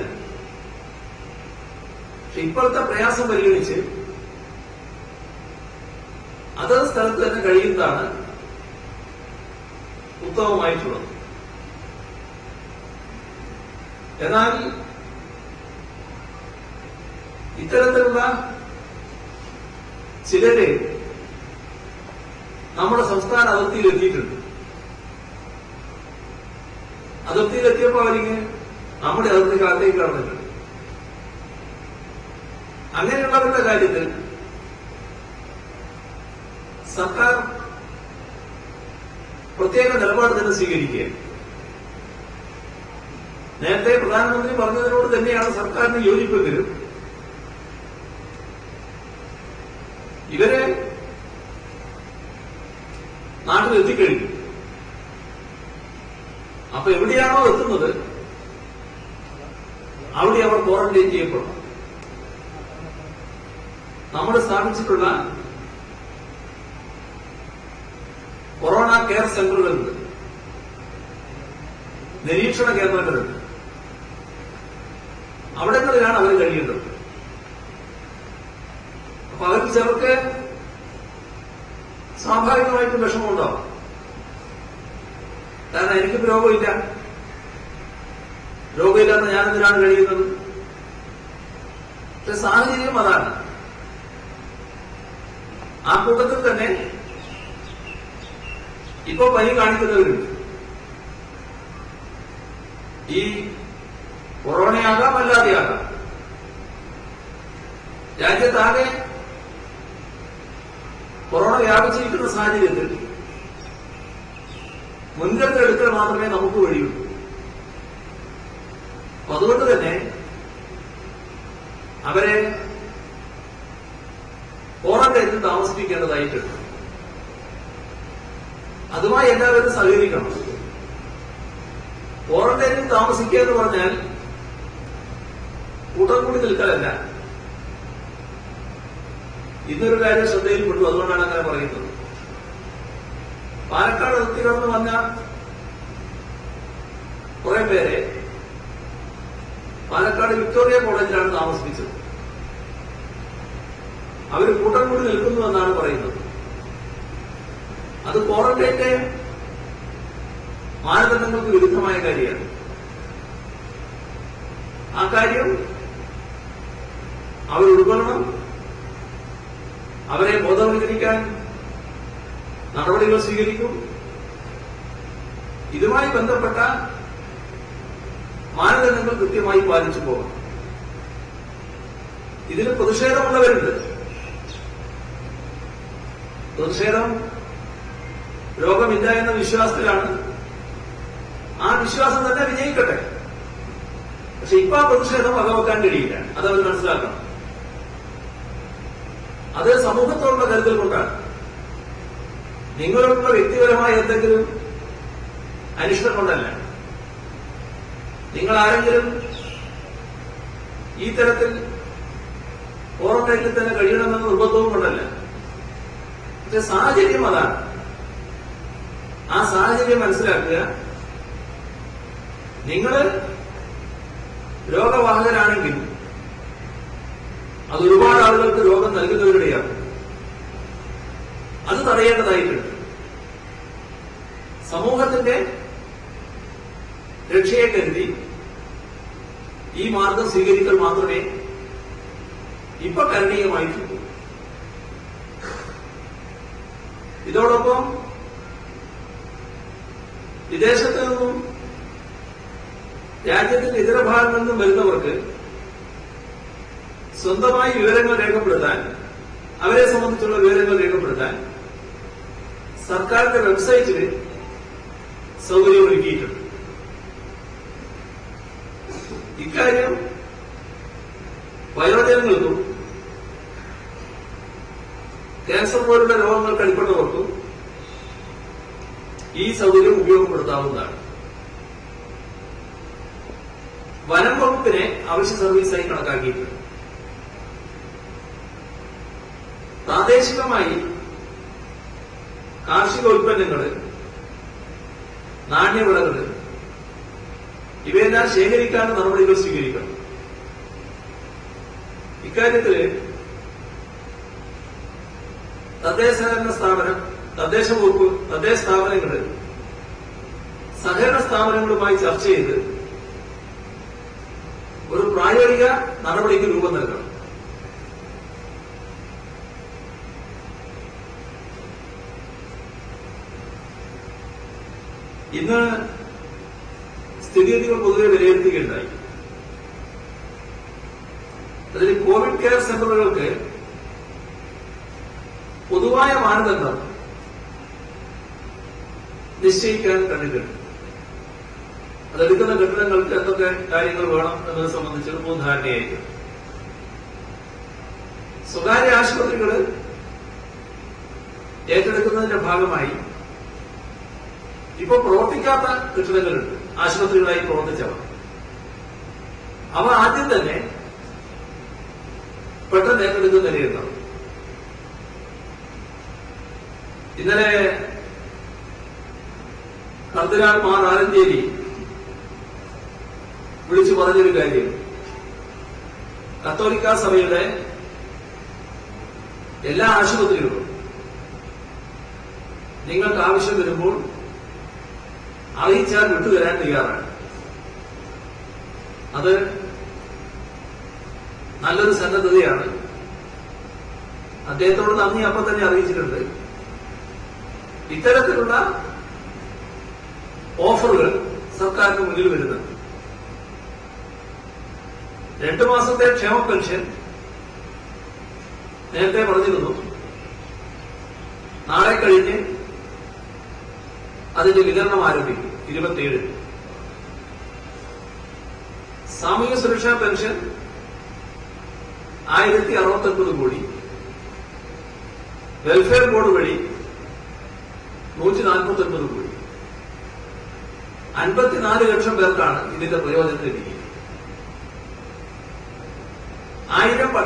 പക്ഷെ ഇപ്പോഴത്തെ പ്രയാസം പരിഗണിച്ച് അതത് സ്ഥലത്ത് തന്നെ കഴിയുന്നതാണ് ഉത്തമമായിട്ടുള്ളത് എന്നാൽ ഇത്തരത്തിലുള്ള ചിലര് നമ്മുടെ സംസ്ഥാന അതിർത്തിയിൽ എത്തിയിട്ടുണ്ട് അതിർത്തിയിലെത്തിയപ്പോ അവരിങ്ങനെ നമ്മുടെ അതിർത്തിക്കകത്തേക്ക് കടന്നിട്ടുണ്ട് അങ്ങനെയുള്ളവരുടെ കാര്യത്തിൽ സർക്കാർ പ്രത്യേക നിലപാട് തന്നെ സ്വീകരിക്കുക നേരത്തെ പ്രധാനമന്ത്രി പറഞ്ഞതിനോട് തന്നെയാണ് സർക്കാരിന് യോജിപ്പെങ്കിലും ഇവരെ നാട്ടിൽ എത്തിക്കഴിഞ്ഞു അപ്പൊ എവിടെയാണോ എത്തുന്നത് അവിടെ അവർ ക്വാറന്റൈൻ ചെയ്യപ്പെടണം നമ്മൾ സ്ഥാപിച്ചിട്ടുള്ള കൊറോണ കെയർ സെന്ററുകളുണ്ട് നിരീക്ഷണ കേന്ദ്രങ്ങളുണ്ട് അവിടങ്ങളിലാണ് അവർ കഴിയേണ്ടത് അപ്പൊ അവർക്ക് ചിലർക്ക് സ്വാഭാവികമായിട്ടും വിഷമമുണ്ടാവും കാരണം എനിക്കിപ്പോ രോഗമില്ല രോഗമില്ലാത്ത ഞാൻ എന്തിനാണ് കഴിയുന്നത് പക്ഷെ സാഹചര്യം അതാണ് ആ കൂട്ടത്തിൽ തന്നെ ഇപ്പൊ പനി കാണിക്കുന്നവരുണ്ട് ഈ കൊറോണയാകാം അല്ലാതെയാകാം രാജ്യത്താകെ കൊറോണ വ്യാപിച്ചിരിക്കുന്ന സാഹചര്യത്തിൽ മുൻകരുതൽ എടുക്കൽ മാത്രമേ നമുക്ക് വഴിയുള്ളൂ അപ്പൊ അതുകൊണ്ട് തന്നെ അവരെ ക്വാറന്റൈനിൽ താമസിപ്പിക്കേണ്ടതായിട്ടുണ്ട് അതുമായി എല്ലാവരും സഹകരിക്കണം ക്വാറന്റൈനിൽ താമസിക്കുക എന്ന് പറഞ്ഞാൽ കൂട്ടം കൂടി നിൽക്കലല്ല ഇന്നൊരു കാര്യം ശ്രദ്ധയിൽപ്പെട്ടു അതുകൊണ്ടാണ് അങ്ങനെ പറയുന്നത് പാലക്കാട് അതിർത്തി കടന്ന് വന്ന കുറെ പേരെ പാലക്കാട് വിക്ടോറിയ കോളേജിലാണ് താമസിപ്പിച്ചത് അവർ കൂട്ടം കൂടി നിൽക്കുന്നുവെന്നാണ് പറയുന്നത് അത് ക്വാറന്റൈന്റെ മാനദണ്ഡങ്ങൾക്ക് വിരുദ്ധമായ കാര്യമാണ് ആ കാര്യം അവർ ഉൾക്കൊള്ളണം അവരെ ബോധവൽക്കരിക്കാൻ നടപടികൾ സ്വീകരിക്കും ഇതുമായി ബന്ധപ്പെട്ട മാനദണ്ഡങ്ങൾ കൃത്യമായി പാലിച്ചു പോകണം ഇതിൽ പ്രതിഷേധമുള്ളവരുണ്ട് പ്രതിഷേധം രോഗമില്ല എന്ന വിശ്വാസത്തിലാണ് ആ വിശ്വാസം തന്നെ വിജയിക്കട്ടെ പക്ഷെ ഇപ്പൊ ആ പ്രതിഷേധം വകവെക്കാൻ കഴിയില്ല അത് അവർ മനസ്സിലാക്കണം അത് സമൂഹത്തോടുള്ള കരുതൽ കൊണ്ടാണ് നിങ്ങളോടുള്ള വ്യക്തിപരമായ എന്തെങ്കിലും അനിഷ്ടം കൊണ്ടല്ല നിങ്ങൾ ആരെങ്കിലും ഈ തരത്തിൽ ക്വാറന്റൈനിൽ തന്നെ കഴിയണമെന്ന നിർബന്ധവും കൊണ്ടല്ല പക്ഷെ സാഹചര്യം അതാണ് ആ സാഹചര്യം മനസ്സിലാക്കുക നിങ്ങൾ രോഗവാഹകരാണെങ്കിൽ അത് ഒരുപാട് ആളുകൾക്ക് രോഗം നൽകുന്നവരുടെയാണ് അത് തടയേണ്ടതായിട്ടുണ്ട് സമൂഹത്തിന്റെ രക്ഷയെ കരുതി ഈ മാർഗം സ്വീകരിക്കൽ മാത്രമേ ഇപ്പൊ കരണീയമായിട്ടുള്ളൂ ഇതോടൊപ്പം വിദേശത്ത് നിന്നും രാജ്യത്തിന്റെ ഇതര ഭാഗങ്ങളിൽ നിന്നും വരുന്നവർക്ക് സ്വന്തമായി വിവരങ്ങൾ രേഖപ്പെടുത്താൻ അവരെ സംബന്ധിച്ചുള്ള വിവരങ്ങൾ രേഖപ്പെടുത്താൻ സർക്കാരിന്റെ വെബ്സൈറ്റിൽ സൗകര്യം ഒരുക്കിയിട്ടുണ്ട് ഇക്കാര്യം വയോജനങ്ങൾക്കും ക്യാൻസർ പോലുള്ള രോഗങ്ങൾക്ക് അടിപ്പെട്ടവർക്കും ഈ സൗകര്യം ഉപയോഗപ്പെടുത്താവുന്നതാണ് വനം വകുപ്പിനെ അവശ്യ സർവീസായി കണക്കാക്കിയിട്ടുണ്ട് പ്രാദേശികമായി കാർഷിക ഉൽപ്പന്നങ്ങള് നാണ്യവിളകള് ഇവയെല്ലാം ശേഖരിക്കാൻ നടപടികൾ സ്വീകരിക്കണം ഇക്കാര്യത്തില് തദ്ദേശ ഭരണ സ്ഥാപനം തദ്ദേശ വകുപ്പ് തദ്ദേശ സ്ഥാപനങ്ങള് സഹകരണ സ്ഥാപനങ്ങളുമായി ചർച്ച ചെയ്ത് ഒരു പ്രായോഗിക നടപടിക്ക് രൂപം നൽകണം ഇന്ന് സ്ഥിതിഗതികൾ പൊതുവെ വിലയിരുത്തുകയുണ്ടായി അതിൽ കോവിഡ് കെയർ സെന്ററുകൾക്ക് പൊതുവായ മാനദണ്ഡം നിശ്ചയിക്കാൻ കണ്ടിട്ടുണ്ട് അതെടുക്കുന്ന കെട്ടിടങ്ങൾക്ക് എന്തൊക്കെ കാര്യങ്ങൾ വേണം എന്നത് സംബന്ധിച്ച് മുൻധാരണയായിരിക്കും സ്വകാര്യ ആശുപത്രികൾ ഏറ്റെടുക്കുന്നതിന്റെ ഭാഗമായി ഇപ്പൊ പ്രവർത്തിക്കാത്ത കെട്ടിടങ്ങളുണ്ട് ആശുപത്രികളായി പ്രവർത്തിച്ചവ അവ ആദ്യം തന്നെ പെട്ടെന്ന് ഏറ്റെടുക്കുന്ന നിലയുണ്ടാവും ഇന്നലെ കർദിനാൾ മാർ ആലഞ്ചേരി വിളിച്ചു പറഞ്ഞൊരു കാര്യം കത്തോലിക്ക സഭയുടെ എല്ലാ ആശുപത്രികളും നിങ്ങൾക്ക് ആവശ്യം വരുമ്പോൾ അറിയിച്ചാൽ വിട്ടുതരാൻ തയ്യാറാണ് അത് നല്ലൊരു സന്നദ്ധതയാണ് അദ്ദേഹത്തോട് നന്ദി അപ്പം തന്നെ അറിയിച്ചിട്ടുണ്ട് ഇത്തരത്തിലുള്ള ഓഫറുകൾ സർക്കാരിന് മുന്നിൽ വരുന്നുണ്ട് രണ്ടു മാസത്തെ ക്ഷേമ പെൻഷൻ നേരത്തെ പറഞ്ഞിരുന്നു നാളെ കഴിഞ്ഞ് അതിന്റെ വിതരണം ആരംഭിക്കും ഇരുപത്തിയേഴ് സാമൂഹ്യ സുരക്ഷാ പെൻഷൻ ആയിരത്തി അറുപത്തൊൻപത് കോടി വെൽഫെയർ ബോർഡ് വഴി നൂറ്റി നാൽപ്പത്തി ഒൻപത് കോടി അൻപത്തിനാല് ലക്ഷം പേർക്കാണ് ഇതിന്റെ പ്രയോജനം ലഭിക്കുന്നത്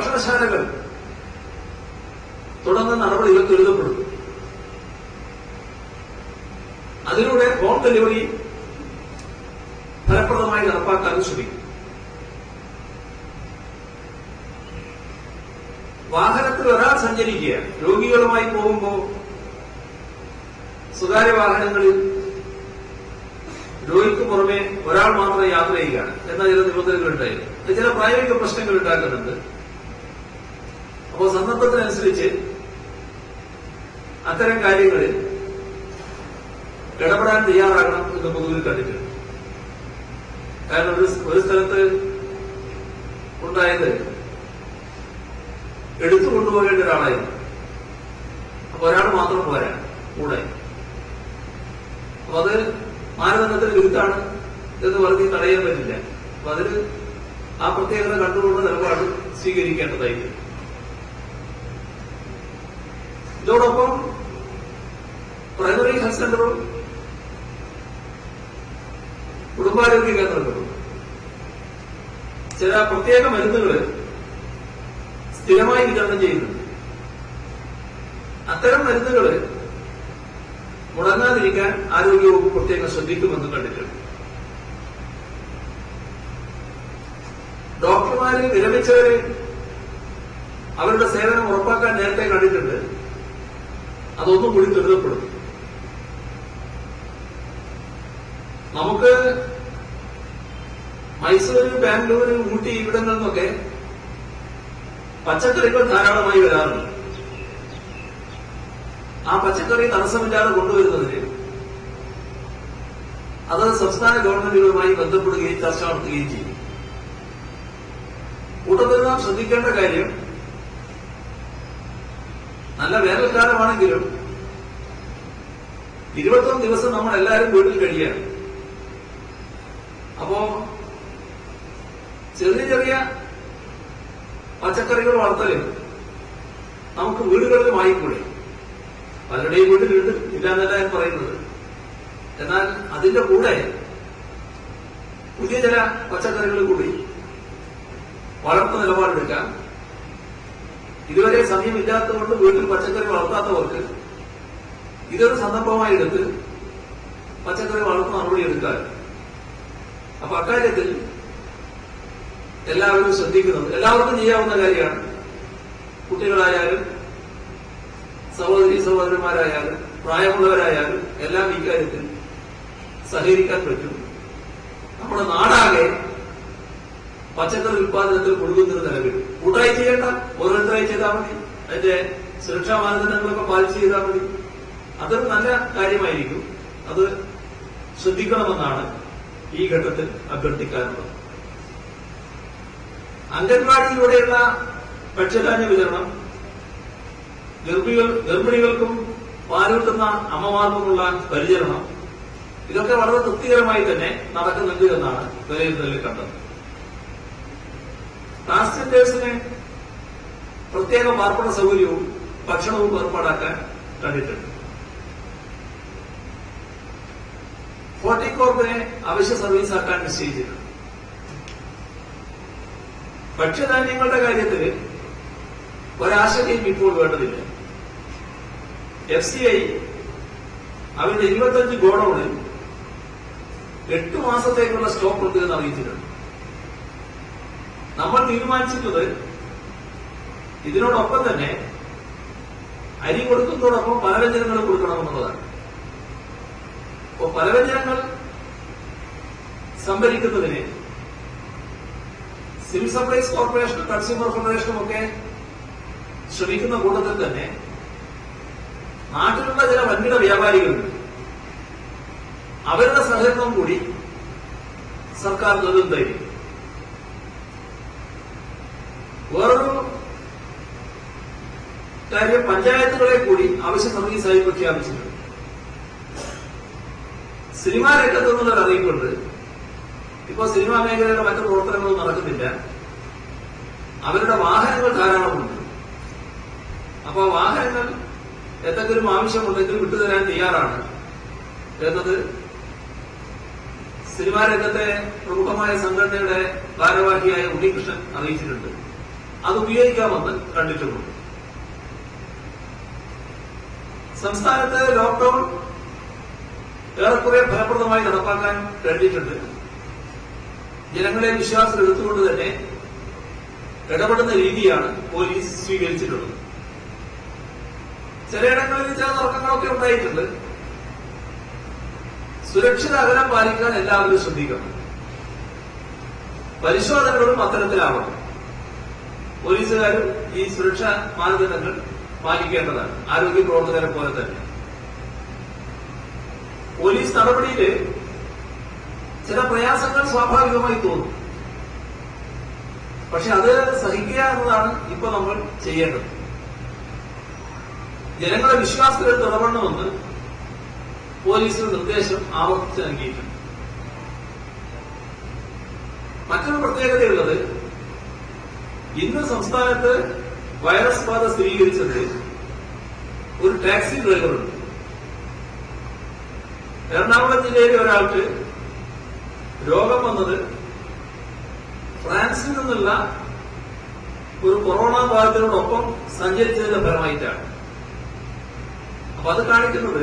ഭക്ഷണശാലകൾ തുടങ്ങുന്ന നടപടികൾ ത്വരിതപ്പെടുത്തും അതിലൂടെ ഹോം ഡെലിവറി ഫലപ്രദമായി നടപ്പാക്കാൻ ശ്രമിക്കും വാഹനത്തിൽ ഒരാൾ സഞ്ചരിക്കുക രോഗികളുമായി പോകുമ്പോൾ സ്വകാര്യ വാഹനങ്ങളിൽ രോഗിക്ക് പുറമെ ഒരാൾ മാത്രം യാത്ര ചെയ്യുക എന്ന ചില നിബന്ധനകൾ ഉണ്ടായിരുന്നു അത് ചില പ്രായോഗിക പ്രശ്നങ്ങൾ ഉണ്ടാക്കുന്നുണ്ട് അപ്പോൾ സന്ദർഭത്തിനനുസരിച്ച് അത്തരം കാര്യങ്ങളിൽ ഇടപെടാൻ തയ്യാറാകണം എന്ന് പൊതുവിൽ കണ്ടിട്ടുണ്ട് കാരണം ഒരു ഒരു സ്ഥലത്ത് ഉണ്ടായത് എടുത്തു കൊണ്ടുപോകേണ്ട ഒരാളായിരുന്നു അപ്പൊ ഒരാൾ മാത്രം പോരാ കൂടെ അപ്പൊ അത് മാനദണ്ഡത്തിന് വിരുദ്ധാണ് എന്ന് പറഞ്ഞ് തടയാൻ പറ്റില്ല അപ്പൊ അതിന് ആ പ്രത്യേകത കണ്ടുകൊണ്ട് നിലപാട് സ്വീകരിക്കേണ്ടതായിട്ട് ഇതോടൊപ്പം പ്രൈമറി ഹെൽത്ത് സെന്ററും കുടുംബാരോഗ്യ കേന്ദ്രങ്ങളും ചില പ്രത്യേക മരുന്നുകൾ സ്ഥിരമായി വിതരണം ചെയ്യുന്നുണ്ട് അത്തരം മരുന്നുകൾ മുടങ്ങാതിരിക്കാൻ ആരോഗ്യവകുപ്പ് പ്രത്യേകം ശ്രദ്ധിക്കുമെന്ന് കണ്ടിട്ടുണ്ട് ഡോക്ടർമാര് വിരമിച്ചവര് അവരുടെ സേവനം ഉറപ്പാക്കാൻ നേരത്തെ കണ്ടിട്ടുണ്ട് അതൊന്നും കൂടി ത്വരിതപ്പെടും നമുക്ക് മൈസൂര് ബാംഗ്ലൂര് ഊട്ടി ഇവിടങ്ങളിൽ നിന്നൊക്കെ പച്ചക്കറികൾ ധാരാളമായി വരാറുണ്ട് ആ പച്ചക്കറി തടസ്സമില്ലാതെ കൊണ്ടുവരുന്നതിന് അത് സംസ്ഥാന ഗവൺമെന്റുകളുമായി ബന്ധപ്പെടുകയും ചർച്ച നടത്തുകയും ചെയ്യും കൂട്ടത്തിൽ നാം ശ്രദ്ധിക്കേണ്ട കാര്യം നല്ല വേനൽക്കാലമാണെങ്കിലും ഇരുപത്തൊന്ന് ദിവസം നമ്മൾ എല്ലാവരും വീട്ടിൽ കഴിയാണ് അപ്പോ ചെറിയ ചെറിയ പച്ചക്കറികൾ വളർത്തല് നമുക്ക് വീടുകളിൽ വാങ്ങിക്കൂടെ പലരുടെയും വീട്ടിലുണ്ട് ഇല്ല എന്നല്ല ഞാൻ പറയുന്നത് എന്നാൽ അതിന്റെ കൂടെ പുതിയ ചില പച്ചക്കറികൾ കൂടി വളർത്ത നിലപാടെടുക്കാം ഇതുവരെ സമയമില്ലാത്തതുകൊണ്ട് വീട്ടിൽ പച്ചക്കറി വളർത്താത്തവർക്ക് ഇതൊരു സന്ദർഭമായി എടുത്ത് പച്ചക്കറി വളർത്തുന്ന നടപടി എടുക്കാൻ അപ്പൊ അക്കാര്യത്തിൽ എല്ലാവരും ശ്രദ്ധിക്കുന്നത് എല്ലാവർക്കും ചെയ്യാവുന്ന കാര്യമാണ് കുട്ടികളായാലും സഹോദരി സഹോദരന്മാരായാലും പ്രായമുള്ളവരായാലും എല്ലാം ഇക്കാര്യത്തിൽ സഹകരിക്കാൻ പറ്റും നമ്മുടെ നാടാകെ പച്ചക്കറി ഉത്പാദനത്തിൽ മുഴുകുന്നൊരു നിലവിൽ കൂട്ടായി ചെയ്യേണ്ട ഓരോരുത്തരായി ചെയ്താൽ മതി അതിന്റെ സുരക്ഷാ മാനദണ്ഡങ്ങളൊക്കെ പാലിച്ച് ചെയ്താൽ മതി അതൊരു നല്ല കാര്യമായിരിക്കും അത് ശ്രദ്ധിക്കണമെന്നാണ് ഈ ഘട്ടത്തിൽ അഭ്യർത്ഥിക്കാനുള്ളത് അംഗൻവാടിയിലൂടെയുള്ള ഭക്ഷ്യധാന്യ വിതരണം ഗർഭികൾ ഗർഭിണികൾക്കും പാലൂട്ടുന്ന അമ്മമാർക്കുമുള്ള പരിചരണം ഇതൊക്കെ വളരെ തൃപ്തികരമായി തന്നെ നടക്കുന്നുണ്ട് എന്നാണ് വിലയിരുത്തലിൽ കണ്ടത് ട്രാൻസ്ജെൻഡേഴ്സിന് പ്രത്യേക പാർപ്പിട സൗകര്യവും ഭക്ഷണവും ഏർപ്പാടാക്കാൻ കണ്ടിട്ടുണ്ട് ഫോർട്ടിക്കോർപ്പിനെ അവശ്യ സർവീസാക്കാൻ നിശ്ചയിച്ചിട്ടുണ്ട് ഭക്ഷ്യധാന്യങ്ങളുടെ കാര്യത്തിൽ ഒരാശങ്കയും ഇപ്പോൾ വേണ്ടതില്ല എഫ് സി ഐ അവരുടെ ഇരുപത്തഞ്ച് ഗോഡൌണിൽ എട്ട് മാസത്തേക്കുള്ള സ്റ്റോക്ക് ഉണ്ട് എന്ന് അറിയിച്ചിട്ടുണ്ട് നമ്മൾ തീരുമാനിച്ചിട്ടുള്ളത് ഇതിനോടൊപ്പം തന്നെ അരി കൊടുക്കുന്നതോടൊപ്പം പലവ്യഞ്ജനങ്ങൾ കൊടുക്കണമെന്നുള്ളതാണ് അപ്പോ പലവ്യഞ്ജനങ്ങൾ സംഭരിക്കുന്നതിന് സിവിൽ സപ്ലൈസ് കോർപ്പറേഷനും കൺസ്യൂമർ ഫെഡറേഷനും ഒക്കെ ശ്രമിക്കുന്ന കൂട്ടത്തിൽ തന്നെ നാട്ടിലുള്ള ചില വൻകിട വ്യാപാരികളുണ്ട് അവരുടെ സഹകരണം കൂടി സർക്കാർ നിർബന്ധമായിരിക്കും വേറൊരു കാര്യം പഞ്ചായത്തുകളെ കൂടി ആവശ്യ സർവീസായി പ്രഖ്യാപിച്ചിട്ടുണ്ട് സിനിമാ രംഗത്ത് നിന്നുള്ളൊരു അറിയിപ്പുണ്ട് ഇപ്പൊ സിനിമാ മേഖലയുടെ മറ്റു പ്രവർത്തനങ്ങളും നടക്കുന്നില്ല അവരുടെ വാഹനങ്ങൾ ധാരാളമുണ്ട് അപ്പൊ വാഹനങ്ങൾ എന്തെങ്കിലും ആവശ്യമുണ്ടെങ്കിൽ വിട്ടുതരാൻ തയ്യാറാണ് എന്നത് സിനിമാ രംഗത്തെ പ്രമുഖമായ സംഘടനയുടെ ഭാരവാഹിയായ ഉണ്ണികൃഷ്ണൻ അറിയിച്ചിട്ടുണ്ട് അത് ഉപയോഗിക്കാമെന്ന് കണ്ടിട്ടുമുണ്ട് സംസ്ഥാനത്ത് ലോക്ഡൌൺ ഏറെക്കുറെ ഫലപ്രദമായി നടപ്പാക്കാൻ കഴിഞ്ഞിട്ടുണ്ട് ജനങ്ങളെ വിശ്വാസം എടുത്തുകൊണ്ട് തന്നെ ഇടപെടുന്ന രീതിയാണ് പോലീസ് സ്വീകരിച്ചിട്ടുള്ളത് ചിലയിടങ്ങളിൽ ചില തർക്കങ്ങളൊക്കെ ഉണ്ടായിട്ടുണ്ട് സുരക്ഷിത അകലം പാലിക്കാൻ എല്ലാവരും ശ്രദ്ധിക്കണം പരിശോധനകളും അത്തരത്തിലാവണം പോലീസുകാരും ഈ സുരക്ഷാ മാനദണ്ഡങ്ങൾ പാലിക്കേണ്ടതാണ് ആരോഗ്യ പ്രവർത്തകരെ പോലെ തന്നെ പോലീസ് നടപടിയില് ചില പ്രയാസങ്ങൾ സ്വാഭാവികമായി തോന്നും പക്ഷെ അത് സഹിക്കുക എന്നതാണ് ഇപ്പൊ നമ്മൾ ചെയ്യേണ്ടത് ജനങ്ങളെ വിശ്വാസത്തിൽ ഇടപെടണമെന്ന് പോലീസിന് നിർദ്ദേശം ആവർത്തിച്ച് നൽകിയിട്ടുണ്ട് മറ്റൊരു പ്രത്യേകതയുള്ളത് ഇന്ന് സംസ്ഥാനത്ത് വൈറസ് ബാധ സ്ഥിരീകരിച്ചത് ഒരു ടാക്സി ഡ്രൈവറുണ്ട് എറണാകുളം ജില്ലയിലെ ഒരാൾക്ക് രോഗം വന്നത് ഫ്രാൻസിൽ നിന്നുള്ള ഒരു കൊറോണ ബാധിതരോടൊപ്പം സഞ്ചരിച്ചതിന്റെ ഫലമായിട്ടാണ് അപ്പൊ അത് കാണിക്കുന്നത്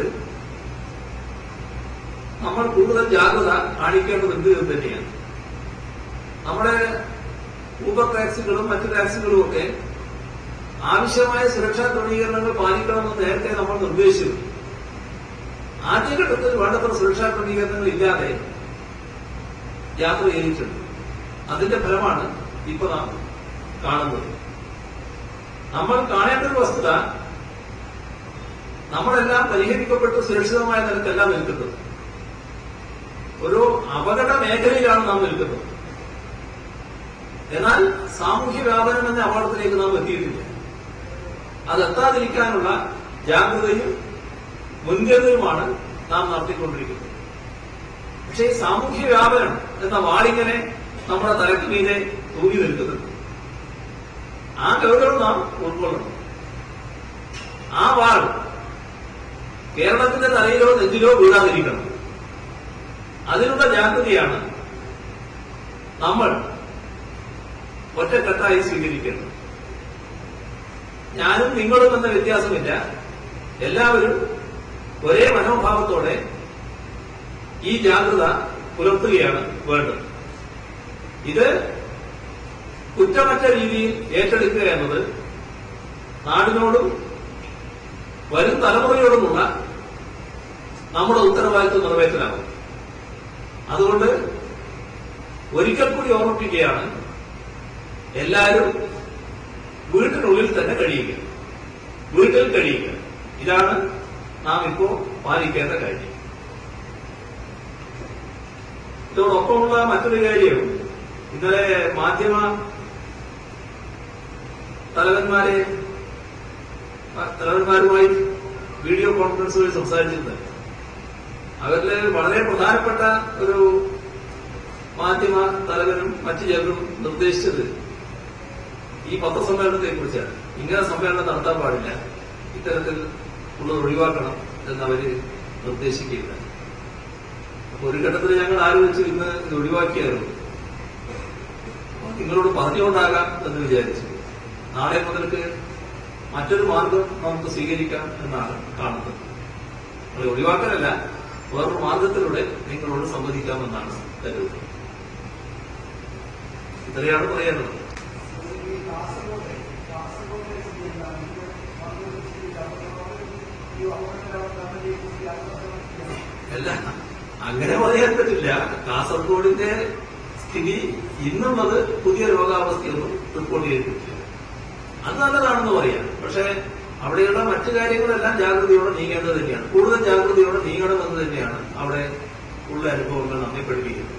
നമ്മൾ കൂടുതൽ ജാഗ്രത കാണിക്കേണ്ടതുണ്ട് എന്ന് തന്നെയാണ് നമ്മുടെ ഊബർ ടാക്സികളും മറ്റു ടാക്സികളും ഒക്കെ ആവശ്യമായ സുരക്ഷാ ക്രമീകരണങ്ങൾ പാലിക്കണമെന്ന് നേരത്തെ നമ്മൾ നിർദ്ദേശിച്ചു ആദ്യഘട്ടത്തിൽ വേണ്ടത്ര സുരക്ഷാ ക്രമീകരണങ്ങൾ ഇല്ലാതെ യാത്ര ചെയ്തിട്ടുണ്ട് അതിന്റെ ഫലമാണ് ഇപ്പൊ നാം കാണുന്നത് നമ്മൾ കാണേണ്ട ഒരു വസ്തുത നമ്മളെല്ലാം പരിഹരിക്കപ്പെട്ട് സുരക്ഷിതമായ നിലക്കല്ല നിൽക്കുന്നത് ഒരു അപകട മേഖലയിലാണ് നാം നിൽക്കുന്നത് എന്നാൽ സാമൂഹ്യ വ്യാപനം എന്ന അപകടത്തിലേക്ക് നാം എത്തിയിട്ടില്ല അതെത്താതിരിക്കാനുള്ള ജാഗ്രതയും മുൻകരുതലുമാണ് നാം നടത്തിക്കൊണ്ടിരിക്കുന്നത് പക്ഷേ ഈ സാമൂഹ്യ വ്യാപനം എന്ന വാളിങ്ങനെ നമ്മുടെ തലയ്ക്ക് മീതെ തൂങ്ങി നിൽക്കുന്നുണ്ട് ആ ഗൗരവം നാം ഉൾക്കൊള്ളണം ആ വാൾ കേരളത്തിന്റെ തലയിലോ നെഞ്ചിലോ വീഴാതിരിക്കണം അതിനുള്ള ജാഗ്രതയാണ് നമ്മൾ ഒറ്റക്കെട്ടായി സ്വീകരിക്കേണ്ടത് ഞാനും നിങ്ങളും എന്ന വ്യത്യാസമില്ല എല്ലാവരും ഒരേ മനോഭാവത്തോടെ ഈ ജാഗ്രത പുലർത്തുകയാണ് വേണ്ടത് ഇത് കുറ്റമറ്റ രീതിയിൽ ഏറ്റെടുക്കുക എന്നത് നാടിനോടും വരും തലമുറയോടുമുള്ള നമ്മുടെ ഉത്തരവാദിത്വം നിറവേറ്റലാകും അതുകൊണ്ട് ഒരിക്കൽ കൂടി ഓർമ്മിപ്പിക്കുകയാണ് എല്ലാവരും വീട്ടിനുള്ളിൽ തന്നെ കഴിയുക വീട്ടിൽ കഴിയുക ഇതാണ് നാം ഇപ്പോ പാലിക്കേണ്ട കാര്യം ഇതോടൊപ്പമുള്ള മറ്റൊരു കാര്യം ഇന്നലെ മാധ്യമ തലവന്മാരെ തലവന്മാരുമായി വീഡിയോ കോൺഫറൻസ് വഴി സംസാരിച്ചിരുന്നത് അവരില് വളരെ പ്രധാനപ്പെട്ട ഒരു മാധ്യമ തലവനും മറ്റു ചിലരും നിർദ്ദേശിച്ചത് ഈ പത്രസമ്മേളനത്തെ കുറിച്ചാണ് ഇങ്ങനെ സമ്മേളനം നടത്താൻ പാടില്ല ഇത്തരത്തിൽ ഉള്ളത് ഒഴിവാക്കണം എന്നവര് നിർദ്ദേശിക്കുകയുണ്ടായി അപ്പൊ ഒരു ഘട്ടത്തിൽ ഞങ്ങൾ ആലോചിച്ചു ഇന്ന് ഇത് ഒഴിവാക്കിയായിരുന്നു അപ്പൊ നിങ്ങളോട് പറഞ്ഞുകൊണ്ടാകാം എന്ന് വിചാരിച്ചു നാളെ മുതൽക്ക് മറ്റൊരു മാർഗം നമുക്ക് സ്വീകരിക്കാം എന്നാണ് കാണുന്നത് നിങ്ങൾ ഒഴിവാക്കലല്ല വേറൊരു മാർഗത്തിലൂടെ നിങ്ങളോട് സംവദിക്കാമെന്നാണ് കരുതുന്നത് ഇത്രയാണ് പറയേണ്ടത് അല്ല അങ്ങനെ പറയാൻ പറ്റില്ല കാസർഗോഡിന്റെ സ്ഥിതി ഇന്നുള്ളത് പുതിയ രോഗാവസ്ഥയൊന്നും റിപ്പോർട്ട് ചെയ്തിട്ടില്ല അത് നല്ലതാണെന്ന് പറയാം പക്ഷെ അവിടെയുള്ള മറ്റു കാര്യങ്ങളെല്ലാം ജാഗ്രതയോടെ നീങ്ങേണ്ടത് തന്നെയാണ് കൂടുതൽ ജാഗ്രതയോടെ നീങ്ങണമെന്ന് തന്നെയാണ് അവിടെ ഉള്ള അനുഭവങ്ങൾ നമ്മെ പഠിപ്പിക്കുന്നത്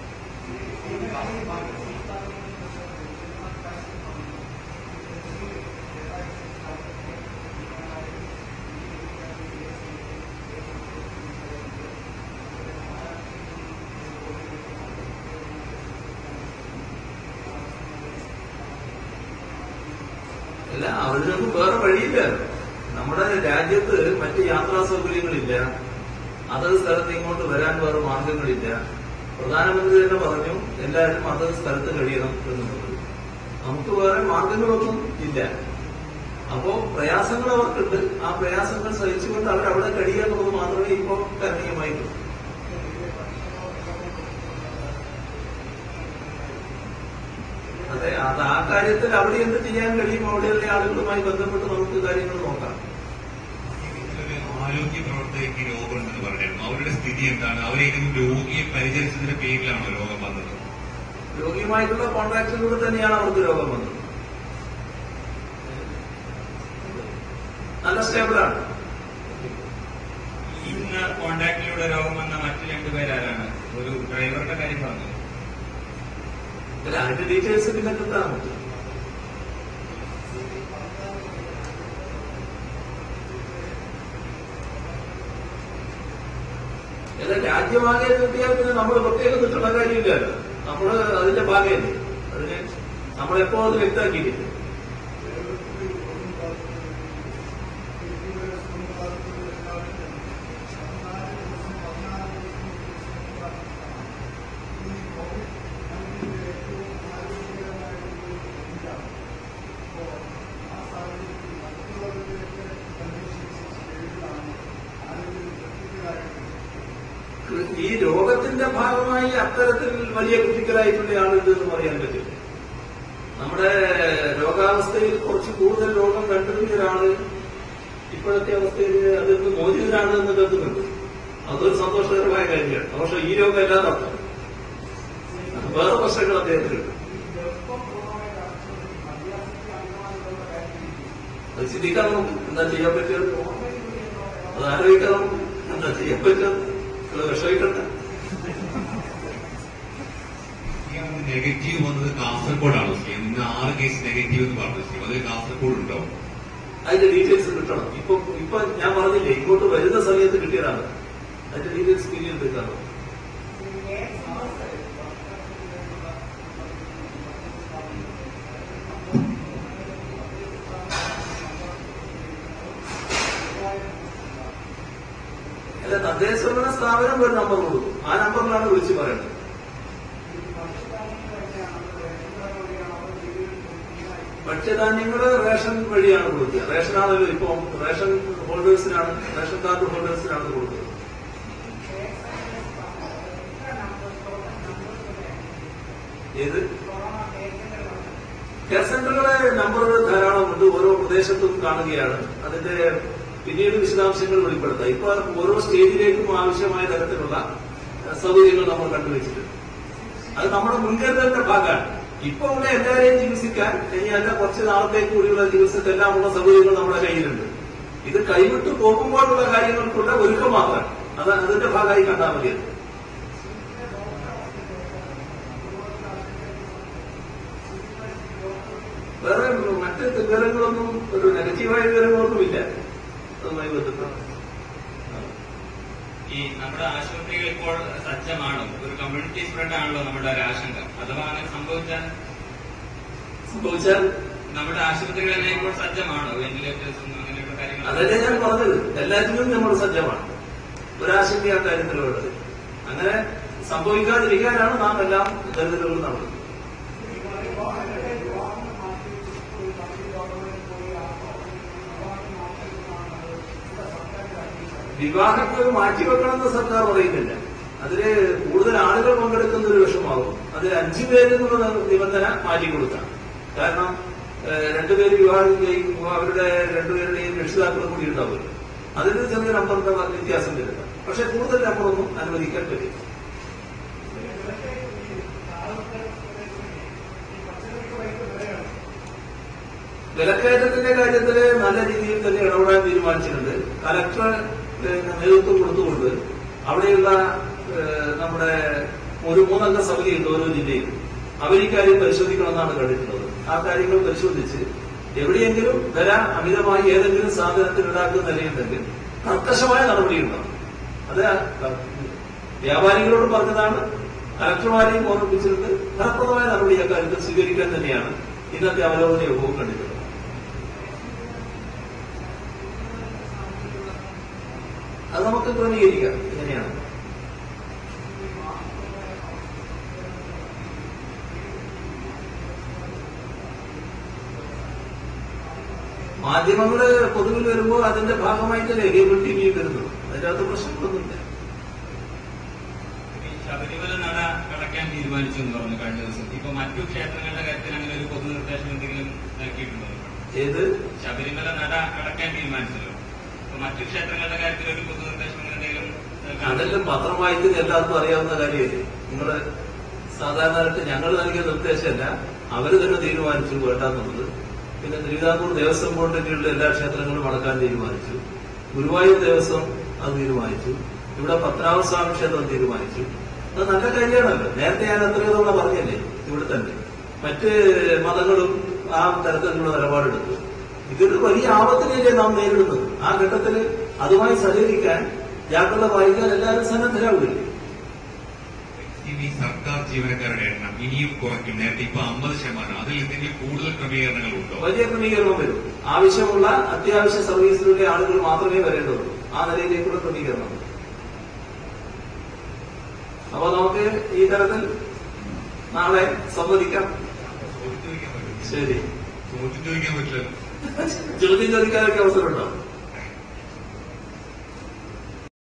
അല്ല അവരിലൊന്നും വേറെ വഴിയില്ല നമ്മുടെ രാജ്യത്ത് മറ്റ് യാത്രാ സൗകര്യങ്ങളില്ല അതത് സ്ഥലത്ത് ഇങ്ങോട്ട് വരാൻ വേറെ മാർഗങ്ങളില്ല പ്രധാനമന്ത്രി തന്നെ പറഞ്ഞു എല്ലാവരും അതത് സ്ഥലത്ത് കഴിയണം എന്നുള്ളത് നമുക്ക് വേറെ മാർഗങ്ങളൊന്നും ഇല്ല അപ്പോ പ്രയാസങ്ങൾ അവർക്കുണ്ട് ആ പ്രയാസങ്ങൾ സഹിച്ചുകൊണ്ട് അവർ അവിടെ കഴിയുക എന്നുള്ളത് മാത്രമേ ഇപ്പോ കരണീയമായിട്ടുള്ളൂ അതെ അത് ആ കാര്യത്തിൽ അവിടെ എന്ത് ചെയ്യാൻ കഴിയും അവിടെയുള്ള ആളുകളുമായി ബന്ധപ്പെട്ട് നമുക്ക് കാര്യങ്ങൾ നോക്കാം ഒരു ആരോഗ്യ പ്രവർത്തകയ്ക്ക് രോഗമുണ്ടെന്ന് പറഞ്ഞിരുന്നു അവരുടെ സ്ഥിതി എന്താണ് അവരേതെങ്കിലും രോഗിയെ പരിചരിച്ചതിന്റെ പേരിലാണോ രോഗം വന്നത് രോഗിയുമായിട്ടുള്ള കോൺടാക്റ്റിലൂടെ തന്നെയാണ് അവർക്ക് രോഗം വന്നത് നല്ല സ്റ്റേബിളാണ് ഇന്ന് കോണ്ടാക്ടിലൂടെ രോഗം വന്ന മറ്റു രണ്ടുപേരാരാണ് ഒരു ഡ്രൈവറുടെ കാര്യം പറഞ്ഞു അല്ല അതിന്റെ ഡീറ്റെയിൽസ് പിന്നെ കിട്ടാൻ പറ്റും അല്ല രാജ്യമാകെ കിട്ടിയാൽ പിന്നെ നമ്മൾ പ്രത്യേകം കിട്ടുന്ന കാര്യമില്ലല്ലോ നമ്മള് അതിന്റെ ഭാഗമല്ലേ അതിന് നമ്മളെപ്പോ അത് വ്യക്തമാക്കിയിട്ടില്ല ഈ രോഗത്തിന്റെ ഭാഗമായി അത്തരത്തിൽ വലിയ ക്രിട്ടിക്കലായിട്ടുള്ള ആളുണ്ട് എന്ന് പറയാൻ പറ്റില്ല നമ്മുടെ രോഗാവസ്ഥയിൽ കുറച്ച് കൂടുതൽ രോഗം കണ്ടിരുന്ന ഒരാള് ഇപ്പോഴത്തെ അവസ്ഥയിൽ അതിൽ നിന്ന് മോചിതനാണ് എന്ന് കരുതുന്നുണ്ട് അതൊരു സന്തോഷകരമായ കാര്യമാണ് പക്ഷെ ഈ രോഗം എല്ലാം വേറെ പ്രശ്നങ്ങൾ അദ്ദേഹത്തിനുണ്ട് അത് ചിന്തിക്കാൻ നമുക്ക് എന്താ ചെയ്യാൻ പറ്റുക അത് ആലോചിക്കാൻ നമുക്ക് എന്താ ചെയ്യാൻ പറ്റുക നിങ്ങൾ വിഷമിക്കണ്ട നെഗറ്റീവ് വന്നത് കാസർഗോഡാണോ സ്കീം ഇന്ന് ആറ് കേസ് നെഗറ്റീവ് എന്ന് പറഞ്ഞു സ്കീം അത് കാസർഗോഡ് ഉണ്ടോ അതിന്റെ ഡീറ്റെയിൽസ് കിട്ടണം ഇപ്പൊ ഇപ്പൊ ഞാൻ പറഞ്ഞില്ലേ ഇങ്ങോട്ട് വരുന്ന സമയത്ത് കിട്ടിയതാണ് അതിന്റെ ഡീറ്റെയിൽസ് പിന്നീട് കിട്ടാണ് അല്ല തദ്ദേശഭരണ സ്ഥാപനം ഒരു നമ്പർ കൊടുക്കും ആ നമ്പറിലാണ് വിളിച്ചു പറയേണ്ടത് ഭക്ഷ്യധാന്യങ്ങള് റേഷൻ വഴിയാണ് കൊടുക്കുക റേഷനാണല്ലോ ഇപ്പൊ റേഷൻ ഹോൾഡേഴ്സിനാണ് റേഷൻ കാർഡ് ഹോൾഡേഴ്സിനാണ് കൊടുക്കുന്നത് ഏത് കെയർ സെന്ററുകളെ നമ്പർ ധാരാളമുണ്ട് ഓരോ പ്രദേശത്തും കാണുകയാണ് അതിന്റെ പിന്നീട് വിശദാംശങ്ങൾ വെളിപ്പെടുത്താം ഇപ്പൊ ഓരോ സ്റ്റേജിലേക്കും ആവശ്യമായ തരത്തിലുള്ള അഹ്, സൗകര്യങ്ങൾ നമ്മൾ കണ്ടുവച്ചിട്ടുണ്ട് അത് നമ്മുടെ മുൻകരുതലിന്റെ ഭാഗമാണ് ഇപ്പൊ ഉള്ള എല്ലാവരെയും ചികിത്സിക്കാൻ ഇനി അല്ല കുറച്ച് നാളത്തേക്ക് കൂടിയുള്ള ചികിത്സക്കെല്ലാം ഉള്ള സൗകര്യങ്ങൾ നമ്മുടെ കയ്യിലുണ്ട് ഇത് കൈവിട്ട് പോകുമ്പോഴുള്ള കാര്യങ്ങൾക്കുള്ള ഒരുക്കം മാത്രമാണ് അത് അതിന്റെ ഭാഗമായി കണ്ടാൽ മതിയത് വേറെ മറ്റ് വിവരങ്ങളൊന്നും ഒരു നെഗറ്റീവായ വിവരങ്ങളൊന്നുമില്ല അതുമായി ബന്ധപ്പെട്ട് ഈ നമ്മുടെ ആശുപത്രികൾ ഇപ്പോൾ സജ്ജമാണോ ഒരു കമ്മ്യൂണിറ്റി സ്പ്രെഡ് ആണല്ലോ നമ്മുടെ ഒരു ആശങ്ക അഥവാ അങ്ങനെ സംഭവിച്ചാൽ സംഭവിച്ചാൽ നമ്മുടെ ആശുപത്രികളെല്ലാം ഇപ്പോൾ സജ്ജമാണോ വെന്റിലേറ്റേഴ്സും അങ്ങനെയുള്ള കാര്യങ്ങൾ അതല്ലേ ഞാൻ പറഞ്ഞത് എല്ലാറ്റിനും നമ്മൾ സജ്ജമാണ് ഒരാശങ്ക ആ കാര്യത്തിലുള്ളത് അങ്ങനെ സംഭവിക്കാതിരിക്കാനാണ് നാം എല്ലാം കരുതലുകൾ നടത്തുന്നത് വിവാഹങ്ങൾ മാറ്റിവെക്കണമെന്ന് സർക്കാർ പറയുന്നില്ല അതില് കൂടുതൽ ആളുകൾ പങ്കെടുക്കുന്ന ഒരു വിഷമാകും അതിൽ അഞ്ചു പേര് എന്നുള്ള നിബന്ധന മാറ്റിക്കൊടുക്കാം കാരണം ഏഹ്, രണ്ടുപേര് വിവാഹം കഴിക്കുമ്പോൾ അവരുടെ രണ്ടുപേരുടെയും രക്ഷിതാക്കളും കൂടി ഉണ്ടാവുമല്ലോ അതിന് ചെറിയ നമ്പറിന്റെ വ്യത്യാസം വരില്ല പക്ഷെ കൂടുതൽ നമ്പറൊന്നും അനുവദിക്കാൻ പറ്റില്ല വിലക്കയറ്റത്തിന്റെ കാര്യത്തില് നല്ല രീതിയിൽ തന്നെ ഇടപെടാൻ തീരുമാനിച്ചിട്ടുണ്ട് കലക്ടർ പിന്നെ നേതൃത്വം കൊടുത്തുകൊണ്ട് അവിടെയുള്ള ഏഹ്, നമ്മുടെ ഒരു മൂന്നംഗ സമിതിയുണ്ട് ഓരോ ജില്ലയിൽ അവർ ഈ കാര്യം പരിശോധിക്കണമെന്നാണ് കണ്ടിട്ടുള്ളത് ആ കാര്യങ്ങൾ പരിശോധിച്ച് എവിടെയെങ്കിലും വില അമിതമായി ഏതെങ്കിലും സാധനത്തിൽ ഈടാക്കുന്ന നിലയുണ്ടെങ്കിൽ കർക്കശമായ നടപടിയുണ്ടാവും അത് വ്യാപാരികളോട് പറഞ്ഞതാണ് കലക്ടർമാരെയും ഓർമ്മിപ്പിച്ചിട്ടുണ്ട് ഫലപ്രദമായ നടപടി അക്കാര്യത്തിൽ സ്വീകരിക്കാൻ തന്നെയാണ് ഇന്നത്തെ അവലോകന യോഗവും കണ്ടിട്ടുള്ളത് അത് നമുക്ക് ക്രമീകരിക്കാം എങ്ങനെയാണ് മാധ്യമങ്ങള് പൊതുവിൽ വരുമ്പോൾ അതിന്റെ ഭാഗമായിട്ടല്ലേ കേബിൾ ടി വി വരുന്നത് അതിനകത്ത് പ്രശ്നങ്ങളൊന്നുമില്ല ഈ ശബരിമല നട അടയ്ക്കാൻ തീരുമാനിച്ചു എന്ന് പറഞ്ഞു കഴിഞ്ഞ ദിവസം ഇപ്പൊ മറ്റു ക്ഷേത്രങ്ങളുടെ കാര്യത്തിൽ അങ്ങനെ ഒരു പൊതു നിർദ്ദേശം എന്തെങ്കിലും നൽകിയിട്ടുണ്ടോ ഏത് ശബരിമല നട അടയ്ക്കാൻ തീരുമാനിച്ചല്ലോ അപ്പൊ മറ്റു ക്ഷേത്രങ്ങളുടെ കാര്യത്തിൽ ഒരു പൊതു നിർദ്ദേശം അങ്ങനെ എന്തെങ്കിലും നൽകാൻ- അതെല്ലാം പത്രം വായിക്കുന്ന എല്ലാവർക്കും അറിയാവുന്ന കാര്യമല്ലേ നിങ്ങള് സാധാരണയായിട്ട് ഞങ്ങൾ നൽകിയ നിർദ്ദേശമല്ല അവര് തന്നെ തീരുമാനിച്ചു വേണ്ടാന്നുള്ളത് പിന്നെ തിരുവിതാംകൂർ ദേവസ്വം ബോർഡിന്റെ കീഴിലുള്ള എല്ലാ ക്ഷേത്രങ്ങളും അടക്കാൻ തീരുമാനിച്ചു ഗുരുവായൂർ ദേവസ്വം അത് തീരുമാനിച്ചു ഇവിടെ പത്രാവസ്വാമി ക്ഷേത്രം തീരുമാനിച്ചു അത് നല്ല കാര്യമാണല്ലോ നേരത്തെ ഞാൻ എത്രയോ തവണ പറഞ്ഞല്ലേ ഇവിടെ തന്നെ മറ്റ് മതങ്ങളും ആ തരത്തിലുള്ള നിലപാടെടുത്തു ഇതൊരു വലിയ ആപത്തിനെയല്ലേ നാം നേരിടുന്നത് ആ ഘട്ടത്തിൽ അതുമായി സഹകരിക്കാൻ ജാഗ്രത പാലിക്കാൻ എല്ലാവരും സന്നദ്ധരാവില്ലേ ഇനി സർക്കാർ ജീവനക്കാരുടെ എണ്ണം ഇനിയും കുറയ്ക്കും നേരത്തെ ഇപ്പൊ അമ്പത് ശതമാനം അതിൽ എന്തെങ്കിലും കൂടുതൽ ക്രമീകരണങ്ങൾ ഉണ്ടോ വലിയ ക്രമീകരണം വരും ആവശ്യമുള്ള അത്യാവശ്യ സർവീസിലുള്ള ആളുകൾ മാത്രമേ വരേണ്ടതുള്ളൂ ആ നിലയിലേക്കുള്ള ക്രമീകരണം വരും. അപ്പൊ നമുക്ക് ഈ തരത്തിൽ നാളെ സംവദിക്കാം ചോദ്യം ചോദിക്കാൻ പറ്റില്ല ശരി ചോദ്യം ചോദിക്കാൻ പറ്റില്ല ചോദ്യം ചോദിക്കാനൊക്കെ അവസരമുണ്ടാവും